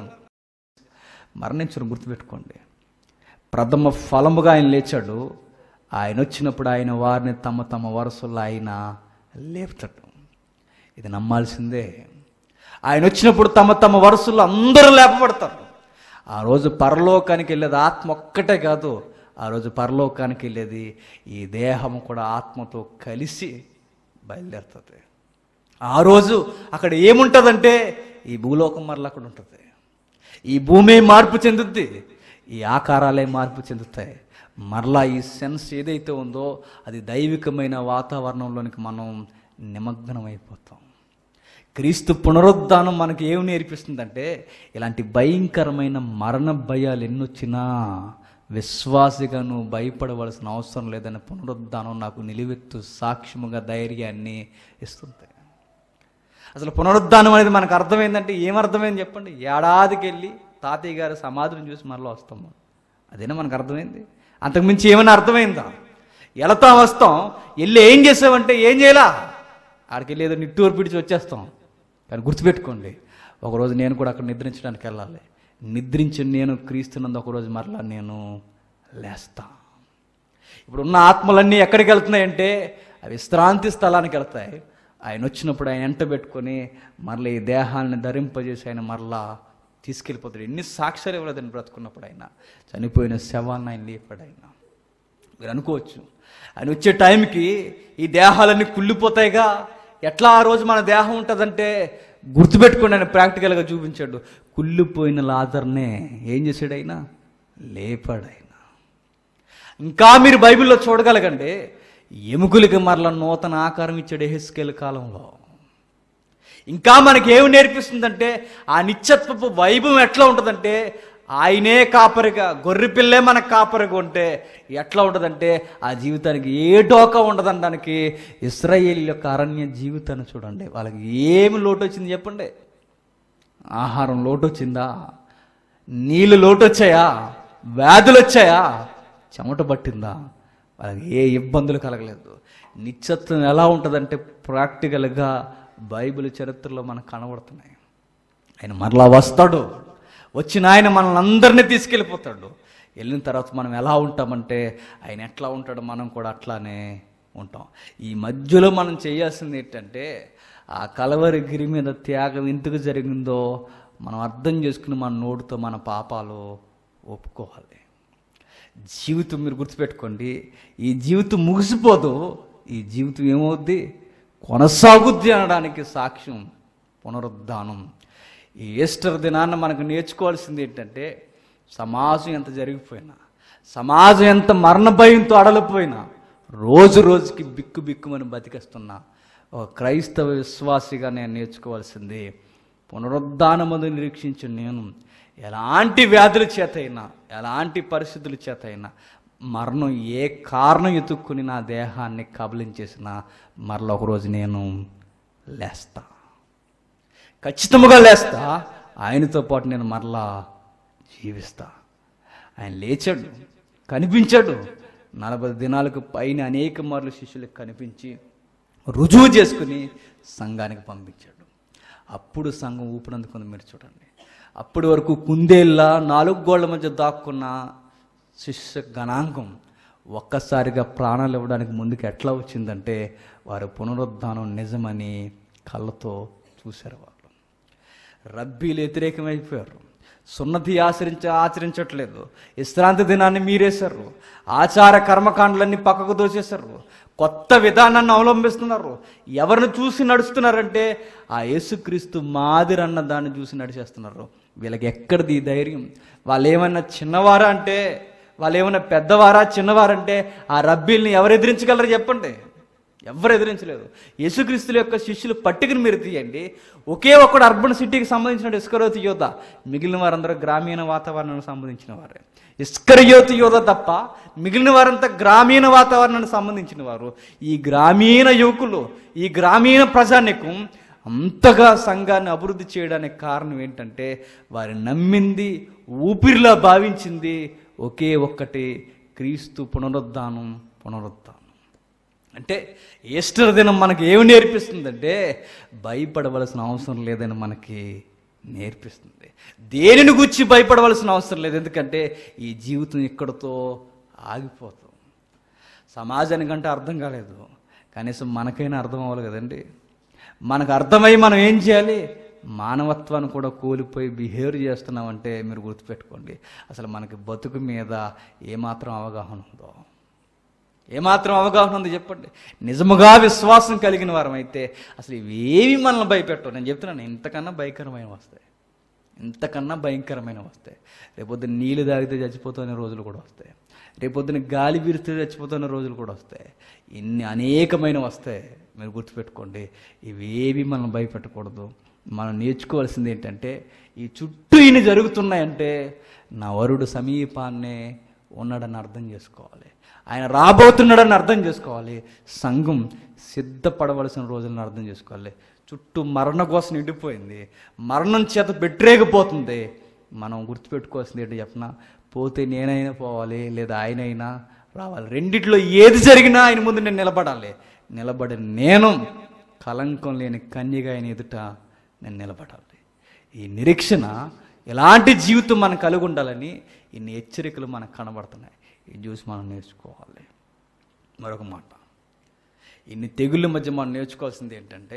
మరణించడం గుర్తుపెట్టుకోండి ప్రథమ ఫలముగా ఆయన లేచాడు ఆయన వచ్చినప్పుడు ఆయన వారిని తమ తమ వరుసల్లో ఆయన లేపుతాడు ఇది నమ్మాల్సిందే ఆయన వచ్చినప్పుడు తమ తమ వరుసల్లో అందరూ లేపబడతారు ఆ రోజు పరలోకానికి వెళ్ళేది ఆత్మ ఒక్కటే కాదు ఆ రోజు పరలోకానికి వెళ్ళేది ఈ దేహం కూడా ఆత్మతో కలిసి బయలుదేరుతుంది ఆ రోజు అక్కడ ఏముంటుందంటే ఈ భూలోకం మరలా అక్కడ ఉంటుంది ఈ భూమి మార్పు చెందుద్ది ఈ ఆకారాలే మార్పు చెందుతాయి మరలా ఈ సెన్స్ ఏదైతే ఉందో అది దైవికమైన వాతావరణంలోనికి మనం నిమగ్నం అయిపోతాం క్రీస్తు పునరుద్ధానం మనకి ఏమి నేర్పిస్తుందంటే ఇలాంటి భయంకరమైన మరణ భయాలు ఎన్నొచ్చినా విశ్వాసిగా నువ్వు భయపడవలసిన అవసరం లేదని పునరుద్ధానం నాకు నిలువెత్తు సాక్ష్యముగా ధైర్యాన్ని ఇస్తుంది అసలు పునరుద్ధానం అనేది మనకు అర్థమైందంటే ఏమర్థమైంది చెప్పండి ఏడాదికి వెళ్ళి తాతయ్య గారి సమాధిని చూసి మరలా వస్తాం మనం. అదేనా మనకు అర్థమైంది అంతకుమించి ఏమైనా అర్థమైందా వెళతాం వస్తాం వెళ్ళి ఏం చేసావంటే ఏం చేయాలా ఆడికి వెళ్ళి ఏదో నిట్టూరు పిడిచి వచ్చేస్తాం కానీ గుర్తుపెట్టుకోండి ఒకరోజు నేను కూడా అక్కడ నిద్రించడానికి వెళ్ళాలి నిద్రించిన నేను క్రీస్తునందు ఒకరోజు మరలా నేను లేస్తా ఇప్పుడు ఉన్న ఆత్మలన్నీ ఎక్కడికి వెళ్తున్నాయంటే అవి విశ్రాంతి స్థలానికి వెళ్తాయి ఆయన వచ్చినప్పుడు ఆయన ఎంట పెట్టుకొని మరలా ఈ దేహాన్ని ధరింపజేసి ఆయన మరలా తీసుకెళ్ళిపోతాడు ఎన్ని సాక్ష్యాలు ఇవ్వలేదని బ్రతుకున్నప్పుడు ఆయన చనిపోయిన శవాన్ని ఆయన లేపాడు ఆయన మీరు అనుకోవచ్చు ఆయన వచ్చే టైంకి ఈ దేహాలన్నీ కుళ్ళిపోతాయిగా ఎట్లా ఆ రోజు మన దేహం ఉంటుందంటే గుర్తుపెట్టుకోండి ఆయన ప్రాక్టికల్గా చూపించాడు కుళ్ళిపోయిన లాజర్నే ఏం చేశాడు ఆయన లేపాడు ఆయన ఇంకా మీరు బైబిల్లో చూడగలగండి ఎముకలకి మరల నూతన ఆకారం ఇచ్చాడు హెస్కేల్ కాలంలో ఇంకా మనకి ఏమి నేర్పిస్తుందంటే ఆ నిత్యత్వపు వైభవం ఎట్లా ఉంటుందంటే ఆయనే కాపరిగా గొర్రె పిల్లే మనకు కాపరిగా ఉంటే ఎట్లా ఉంటుందంటే ఆ జీవితానికి ఏ డోకా ఉండదనడానికి ఇస్రాయేల్ యొక్క అరణ్య జీవితాన్ని చూడండి వాళ్ళకి ఏమి లోటు వచ్చింది చెప్పండి ఆహారం లోటు వచ్చిందా నీళ్ళు లోటు వచ్చాయా వ్యాధులు వచ్చాయా చెమట పట్టిందా వాళ్ళకి ఏ ఇబ్బందులు కలగలేదు నిత్యత్వం ఎలా ఉంటుందంటే ప్రాక్టికల్గా బైబిల్ చరిత్రలో మనకు కనబడుతున్నాయి ఆయన మరలా వస్తాడు వచ్చిన ఆయన మనల్ని అందరినీ తీసుకెళ్ళిపోతాడు వెళ్ళిన తర్వాత మనం ఎలా ఉంటామంటే ఆయన ఎట్లా ఉంటాడో మనం కూడా అట్లానే ఉంటాం ఈ మధ్యలో మనం చేయాల్సింది ఏంటంటే ఆ కలవరి గిరి మీద త్యాగం ఎందుకు జరిగిందో మనం అర్థం చేసుకుని మన నోటితో మన పాపాలు ఒప్పుకోవాలి జీవితం మీరు గుర్తుపెట్టుకోండి ఈ జీవితం ముగిసిపోదు ఈ జీవితం ఏమవుద్ది కొనసాగుద్ది అనడానికి సాక్ష్యం పునరుద్ధానం ఈ ఈస్టర్ దినాన్న మనకు నేర్చుకోవాల్సింది ఏంటంటే సమాజం ఎంత జరిగిపోయినా సమాజం ఎంత మరణ భయంతో అడలిపోయినా రోజు రోజుకి బిక్కు బిక్కుమని బతికేస్తున్నా ఒక క్రైస్తవ విశ్వాసిగా నేను నేర్చుకోవాల్సింది పునరుద్ధానమును నిరీక్షించిన నేను ఎలాంటి వ్యాధుల చేత అయినా ఎలాంటి పరిస్థితుల చేత అయినా మరణం ఏ కారణం ఎతుక్కుని నా దేహాన్ని కబలించేసినా మరలా ఒకరోజు నేను లేస్తా ఖచ్చితంగా లేస్తా ఆయనతో పాటు నేను మరలా జీవిస్తా ఆయన లేచాడు కనిపించాడు నలభై దినాలకు పైన అనేక మార్లు శిష్యులకు కనిపించి రుజువు చేసుకుని సంఘానికి పంపించాడు అప్పుడు సంఘం ఊపినందుకుంది మీరు చూడండి అప్పటి వరకు కుందేళ్ళ నాలుగు గోళ్ల మధ్య దాక్కున్న శిష్య గణాంకం ఒక్కసారిగా ప్రాణాలు ఇవ్వడానికి ముందుకు ఎట్లా వచ్చిందంటే వారి పునరుద్ధానం నిజమని కళ్ళతో చూశారు వాళ్ళు రబ్బీలు వ్యతిరేకమైపోయారు సున్నతి ఆచరించ ఆచరించట్లేదు విశ్రాంతి దినాన్ని మీరేశారు ఆచార కర్మకాండలన్నీ పక్కకు దోచేశారు కొత్త విధానాన్ని అవలంబిస్తున్నారు ఎవరిని చూసి నడుస్తున్నారంటే ఆ యేసుక్రీస్తు మాదిరి అన్న దాన్ని చూసి నడిచేస్తున్నారు వీళ్ళకి ఎక్కడిది ఈ ధైర్యం వాళ్ళు ఏమన్నా చిన్నవారా అంటే వాళ్ళు ఏమన్నా పెద్దవారా చిన్నవారంటే ఆ రబ్బీల్ని ఎవరు ఎదిరించగలరు చెప్పండి ఎవరు ఎదిరించలేదు యేసుక్రీస్తుల యొక్క శిష్యులు పట్టికను మీరు తీయండి ఒకే ఒక్కడు అర్బన్ సిటీకి సంబంధించిన ఇస్కరోతి యోధ మిగిలిన వారందరూ గ్రామీణ వాతావరణానికి సంబంధించిన వారే ఇస్కరయోతి యోధ తప్ప మిగిలిన వారంతా గ్రామీణ వాతావరణానికి సంబంధించిన వారు ఈ గ్రామీణ యువకులు ఈ గ్రామీణ ప్రజానికం అంతగా సంఘాన్ని అభివృద్ధి చేయడానికి కారణం ఏంటంటే వారి నమ్మింది ఊపిరిలా భావించింది ఒకే ఒక్కటి క్రీస్తు పునరుద్ధానం పునరుద్ధానం అంటే ఈస్టర్ దినం మనకి ఏమి నేర్పిస్తుందంటే భయపడవలసిన అవసరం లేదని మనకి నేర్పిస్తుంది దేనిని గురించి భయపడవలసిన అవసరం లేదు ఎందుకంటే ఈ జీవితం ఇక్కడతో ఆగిపోతాం సమాజానికంటే అర్థం కాలేదు కనీసం మనకైనా అర్థం అవ్వాలి కదండి మనకు అర్థమై మనం ఏం చేయాలి మానవత్వాన్ని కూడా కూలిపోయి బిహేవ్ చేస్తున్నామంటే మీరు గుర్తుపెట్టుకోండి అసలు మనకి బతుకు మీద ఏమాత్రం అవగాహన ఉందో ఏమాత్రం అవగాహన ఉంది చెప్పండి నిజముగా విశ్వాసం కలిగిన వారం అయితే అసలు ఇవేవి మనల్ని భయపెట్టవు నేను చెప్తున్నాను ఇంతకన్నా భయంకరమైన వస్తాయి ఇంతకన్నా భయంకరమైన వస్తాయి రేపొద్దున నీళ్ళు తాగితే చచ్చిపోతున్న రోజులు కూడా వస్తాయి రేపొద్దున గాలి వీరితే చచ్చిపోతున్న రోజులు కూడా వస్తాయి ఇన్ని అనేకమైన వస్తాయి మీరు గుర్తుపెట్టుకోండి ఇవేవి మనం భయపెట్టకూడదు మనం నేర్చుకోవాల్సింది ఏంటంటే ఈ చుట్టూ ఇన్ని జరుగుతున్నాయంటే నా వరుడు సమీపాన్నే ఉన్నాడని అర్థం చేసుకోవాలి ఆయన రాబోతున్నాడని అర్థం చేసుకోవాలి సంఘం సిద్ధపడవలసిన రోజులను అర్థం చేసుకోవాలి చుట్టూ మరణ కోసం నిండిపోయింది మరణం చేత బెట్రేగిపోతుంది మనం గుర్తుపెట్టుకోవాల్సింది ఏంటి చెప్పిన పోతే నేనైనా పోవాలి లేదా ఆయనైనా రావాలి రెండిట్లో ఏది జరిగినా ఆయన ముందు నేను నిలబడాలి నిలబడి నేను కలంకం లేని కన్యగా ఆయన ఎదుట నేను నిలబడాలి ఈ నిరీక్షణ ఎలాంటి జీవితం మనం కలిగి ఉండాలని ఇన్ని హెచ్చరికలు మనకు కనబడుతున్నాయి ఇది చూసి మనం నేర్చుకోవాలి మరొక మాట ఇన్ని తెగుళ్ళ మధ్య మనం నేర్చుకోవాల్సింది ఏంటంటే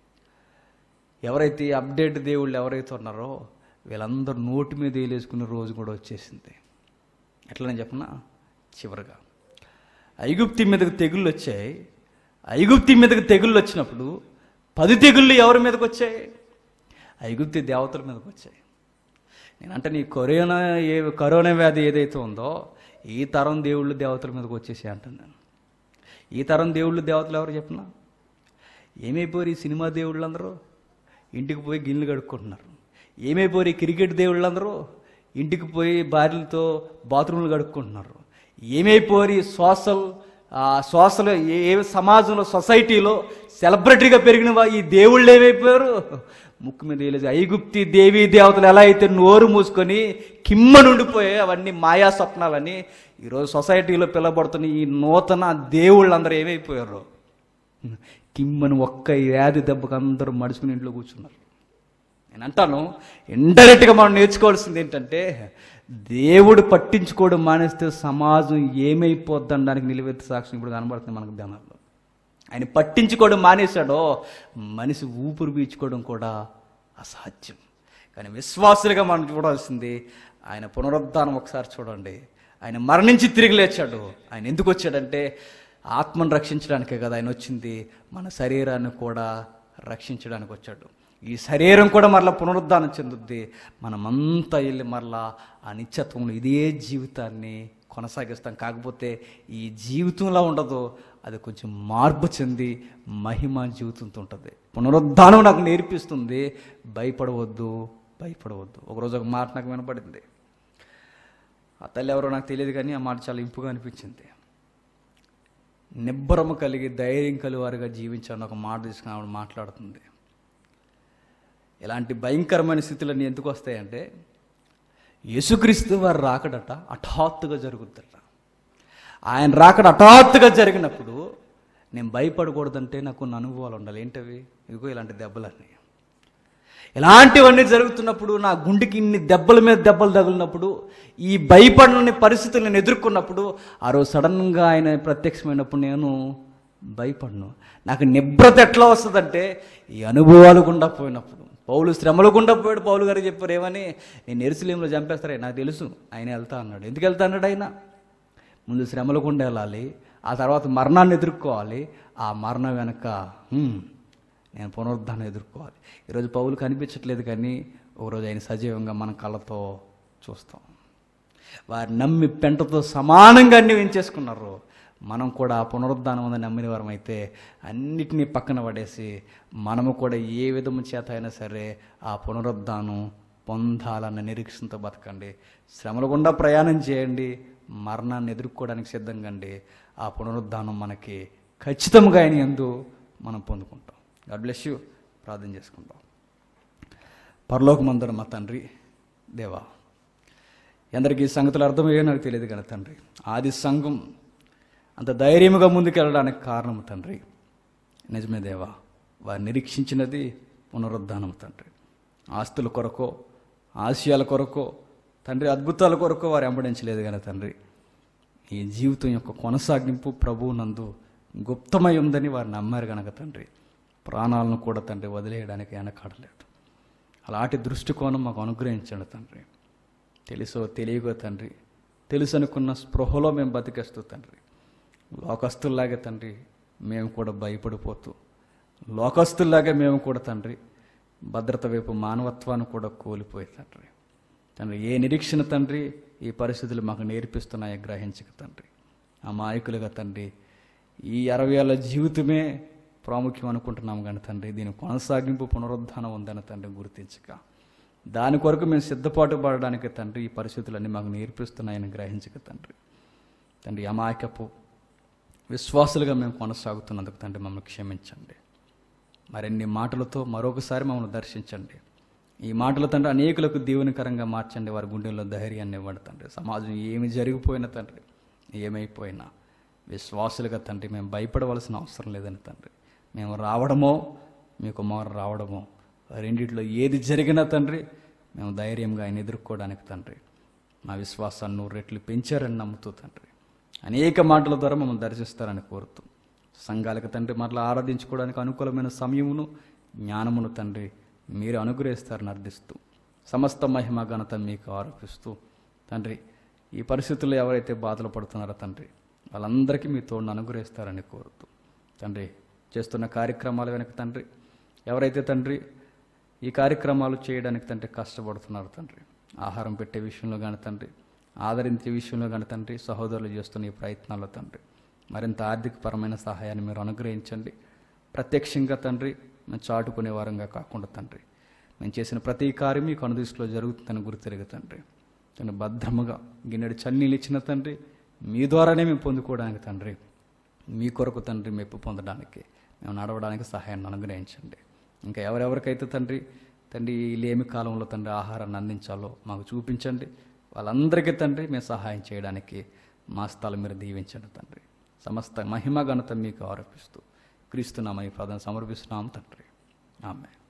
ఎవరైతే ఈ అప్డేట్ దేవుళ్ళు ఎవరైతే ఉన్నారో వీళ్ళందరూ నోటి మీద వేలేసుకునే రోజు కూడా వచ్చేసింది ఎట్లని చెప్పనా చివరిగా ఐగుప్తి మీదకి తెగుళ్ళు వచ్చాయి ఐగుప్తి మీదకి తెగుళ్ళు వచ్చినప్పుడు పది తెగుళ్ళు ఎవరి మీదకి వచ్చాయి ఐగుప్తి దేవతల మీదకి వచ్చాయి నేనంటే నీ కరోనా ఏ కరోనా వ్యాధి ఏదైతే ఉందో ఈ తరం దేవుళ్ళు దేవతల మీదకి వచ్చేసి అంటాను నేను ఈ తరం దేవుళ్ళు దేవతలు ఎవరు చెప్పినా ఏమైపోయారు ఈ సినిమా దేవుళ్ళందరూ ఇంటికి పోయి గిన్నెలు కడుక్కుంటున్నారు ఏమైపోయారు ఈ క్రికెట్ దేవుళ్ళందరూ ఇంటికి పోయి భార్యలతో బాత్రూమ్లు కడుక్కుంటున్నారు ఏమైపోయారు ఈ సోషల్ ఆ, సోషల్ ఏ ఏ సమాజంలో సొసైటీలో సెలబ్రిటీగా పెరిగిన వా- ఈ దేవుళ్ళు ఏమైపోయారు ముక్కు మీద వేయలేదు ఐగుప్తి దేవి దేవతలు ఎలా అయితే నోరు మూసుకొని కిమ్మ నుండిపోయాయి అవన్నీ మాయా స్వప్నాలని ఈరోజు సొసైటీలో పిలబడుతున్న ఈ నూతన దేవుళ్ళందరూ ఏమైపోయారు కిమ్మని ఒక్క వ్యాధి దెబ్బకు అందరూ మడుచుకుని ఇంట్లో కూర్చున్నారు నేను అంటాను ఇండైరెక్ట్గా మనం నేర్చుకోవాల్సింది ఏంటంటే దేవుడు పట్టించుకోవడం మానేస్తే సమాజం ఏమైపోద్దనడానికి నిలువెత్తి సాక్ష్యం ఇప్పుడు కనబడుతుంది మనకు ధ్యానాల్లో ఆయన పట్టించుకోవడం మానేశాడో మనిషి ఊపిరి పీల్చుకోవడం కూడా అసాధ్యం కానీ విశ్వాసులుగా మనం చూడాల్సింది ఆయన పునరుద్ధానం ఒకసారి చూడండి ఆయన మరణించి తిరిగి లేచాడు ఆయన ఎందుకు వచ్చాడంటే ఆత్మను రక్షించడానికే కదా ఆయన వచ్చింది మన శరీరాన్ని కూడా రక్షించడానికి వచ్చాడు ఈ శరీరం కూడా మరలా పునరుద్ధానం చెందుద్ది మనమంతా వెళ్ళి మరలా ఆ నిత్యత్వంలో ఇదే జీవితాన్ని కొనసాగిస్తాం కాకపోతే ఈ జీవితంలో ఉండదు అది కొంచెం మార్పు చెంది మహిమ జీవితంతో ఉంటుంది పునరుద్ధానం నాకు నేర్పిస్తుంది భయపడవద్దు భయపడవద్దు ఒకరోజు ఒక మాట నాకు వినపడింది ఆ తల్లి ఎవరో నాకు తెలియదు కానీ ఆ మాట చాలా ఇంపుగా అనిపించింది నిబ్బరము కలిగి ధైర్యం కలివారుగా జీవించాలని ఒక మాట తీసుకుని ఆవిడ మాట్లాడుతుంది ఇలాంటి భయంకరమైన స్థితులన్నీ ఎందుకు వస్తాయంటే యేసుక్రీస్తు వారు రాకడట హఠాత్తుగా జరుగుద్దట ఆయన రాకడ హఠాత్తుగా జరిగినప్పుడు నేను భయపడకూడదంటే నాకు కొన్ని అనుభవాలు ఉండాలి ఏంటవి ఇదిగో ఇలాంటి దెబ్బలన్నీ ఇలాంటివన్నీ జరుగుతున్నప్పుడు నా గుండెకి ఇన్ని దెబ్బల మీద దెబ్బలు తగిలినప్పుడు ఈ భయపడని పరిస్థితులు నేను ఎదుర్కొన్నప్పుడు ఆ రోజు సడన్గా ఆయన ప్రత్యక్షమైనప్పుడు నేను భయపడను నాకు నిబ్రత ఎట్లా వస్తుందంటే ఈ అనుభవాలు గుండా పోయినప్పుడు పౌలు శ్రమలు గుండా పోయాడు పౌలు గారు చెప్పారు ఏమని నేను ఎరుసలేంలో చంపేస్తారే నాకు తెలుసు ఆయన వెళ్తా అన్నాడు ఎందుకు వెళ్తా అన్నాడు ఆయన ముందు శ్రమల గుండా వెళ్ళాలి ఆ తర్వాత మరణాన్ని ఎదుర్కోవాలి ఆ మరణం వెనక "హ్మ్, నేను పునరుద్ధానం ఎదుర్కోవాలి ఈరోజు పౌలు కనిపించట్లేదు కానీ ఒకరోజు ఆయన సజీవంగా మన కళ్ళతో చూస్తాం వారు నమ్మి పెంటతో సమానంగా అన్ని చేసుకున్నారు మనం కూడా ఆ పునరుద్ధానం ఉందని నమ్మిన వారం అయితే అన్నిటినీ పక్కన పడేసి మనము కూడా ఏ విధము చేత అయినా సరే ఆ పునరుద్ధానం పొందాలన్న నిరీక్షణతో బతకండి శ్రమల గుండా ప్రయాణం చేయండి మరణాన్ని ఎదుర్కోవడానికి సిద్ధంగా అండి ఆ పునరుద్ధానం మనకి ఖచ్చితంగా ఆయన ఎందు మనం పొందుకుంటాం గాడ్ బ్లెస్ యూ ప్రార్థన చేసుకుంటాం పరలోకమందరం మా తండ్రి దేవా ఎందరికీ ఈ సంగతులు అర్థమయ్యో నాకు తెలియదు కానీ తండ్రి ఆది సంఘం అంత ధైర్యముగా ముందుకెళ్ళడానికి కారణం తండ్రి నిజమే దేవా వారు నిరీక్షించినది పునరుద్ధానం తండ్రి ఆస్తుల కొరకో ఆశయాల కొరకో తండ్రి అద్భుతాల కొరకో వారు వెంబడించలేదు కానీ తండ్రి ఈ జీవితం యొక్క కొనసాగింపు ప్రభువు నందు గుప్తమై ఉందని వారు నమ్మారు గనక తండ్రి ప్రాణాలను కూడా తండ్రి వదిలేయడానికి వెనకాడలేదు అలాంటి దృష్టికోణం మాకు అనుగ్రహించండి తండ్రి తెలుసో తెలియకో తండ్రి తెలుసు అనుకున్న స్పృహలో మేము బతికేస్తూ తండ్రి లోకస్తుల్లాగే తండ్రి మేము కూడా భయపడిపోతూ లోకస్తుల్లాగే మేము కూడా తండ్రి భద్రత వైపు మానవత్వాన్ని కూడా కోల్పోయి తండ్రి తండ్రి ఏ నిరీక్షణ తండ్రి ఈ పరిస్థితులు మాకు నేర్పిస్తున్నాయో గ్రహించక తండ్రి అమాయకులుగా తండ్రి ఈ అరవై ఏళ్ళ జీవితమే ప్రాముఖ్యం అనుకుంటున్నాం కానీ తండ్రి దీని కొనసాగింపు పునరుద్ధానం ఉందని తండ్రి గుర్తించక దాని కొరకు మేము సిద్ధపాటు పడడానికి తండ్రి ఈ పరిస్థితులన్నీ మాకు నేర్పిస్తున్నాయని గ్రహించక తండ్రి తండ్రి అమాయకపు విశ్వాసులుగా మేము కొనసాగుతున్నందుకు తండ్రి మమ్మల్ని క్షమించండి మరిన్ని మాటలతో మరొకసారి మమ్మల్ని దర్శించండి ఈ మాటలు తండ్రి అనేకులకు దీవెనకరంగా మార్చండి వారి గుండెల్లో ధైర్యాన్ని ఇవ్వండి తండ్రి సమాజం ఏమి జరిగిపోయినా తండ్రి ఏమైపోయినా విశ్వాసులుగా తండ్రి మేము భయపడవలసిన అవసరం లేదని తండ్రి మేము రావడమో మీ కుమారు రావడమో రెండిట్లో ఏది జరిగినా తండ్రి మేము ధైర్యంగా ఆయన ఎదుర్కోవడానికి తండ్రి మా విశ్వాసాన్ని నూరు రెట్లు పెంచారని నమ్ముతూ తండ్రి అనేక మాటల ద్వారా మమ్మల్ని దర్శిస్తారని కోరుతూ సంఘాలకు తండ్రి మరలా ఆరాధించుకోవడానికి అనుకూలమైన సమయమును జ్ఞానమును తండ్రి మీరు అనుగ్రహిస్తారని అర్థిస్తూ సమస్త మహిమ ఘనత మీకు ఆరోపిస్తూ తండ్రి ఈ పరిస్థితుల్లో ఎవరైతే బాధలు పడుతున్నారో తండ్రి వాళ్ళందరికీ మీ తోడును అనుగ్రహిస్తారని కోరుతూ తండ్రి చేస్తున్న కార్యక్రమాల వెనక తండ్రి ఎవరైతే తండ్రి ఈ కార్యక్రమాలు చేయడానికి తండ్రి కష్టపడుతున్నారు తండ్రి ఆహారం పెట్టే విషయంలో కానీ తండ్రి ఆదరించే విషయంలో కానీ తండ్రి సహోదరులు చేస్తున్న ఈ ప్రయత్నాల్లో తండ్రి మరింత ఆర్థికపరమైన సహాయాన్ని మీరు అనుగ్రహించండి ప్రత్యక్షంగా తండ్రి మేము చాటుకునే వారంగా కాకుండా తండ్రి మేము చేసిన ప్రతి కార్యం మీకు అనుదృష్టిలో జరుగుతుందని గుర్తెరిగి తండ్రి తను భద్రముగా గిన్నెడు చన్నీళ్ళు ఇచ్చిన తండ్రి మీ ద్వారానే మేము పొందుకోవడానికి తండ్రి మీ కొరకు తండ్రి మెప్పు పొందడానికి మేము నడవడానికి సహాయాన్ని అనుగ్రహించండి ఇంకా ఎవరెవరికైతే తండ్రి తండ్రి ఈ లేమి కాలంలో తండ్రి ఆహారాన్ని అందించాలో మాకు చూపించండి వాళ్ళందరికీ తండ్రి మేము సహాయం చేయడానికి మా స్థలం మీరు దీవించండి తండ్రి సమస్త మహిమ ఘనత మీకు ఆరోపిస్తూ క్రీస్తునామ ఈ పదం సమర్పిస్తున్నాం తండ్రి ఆమె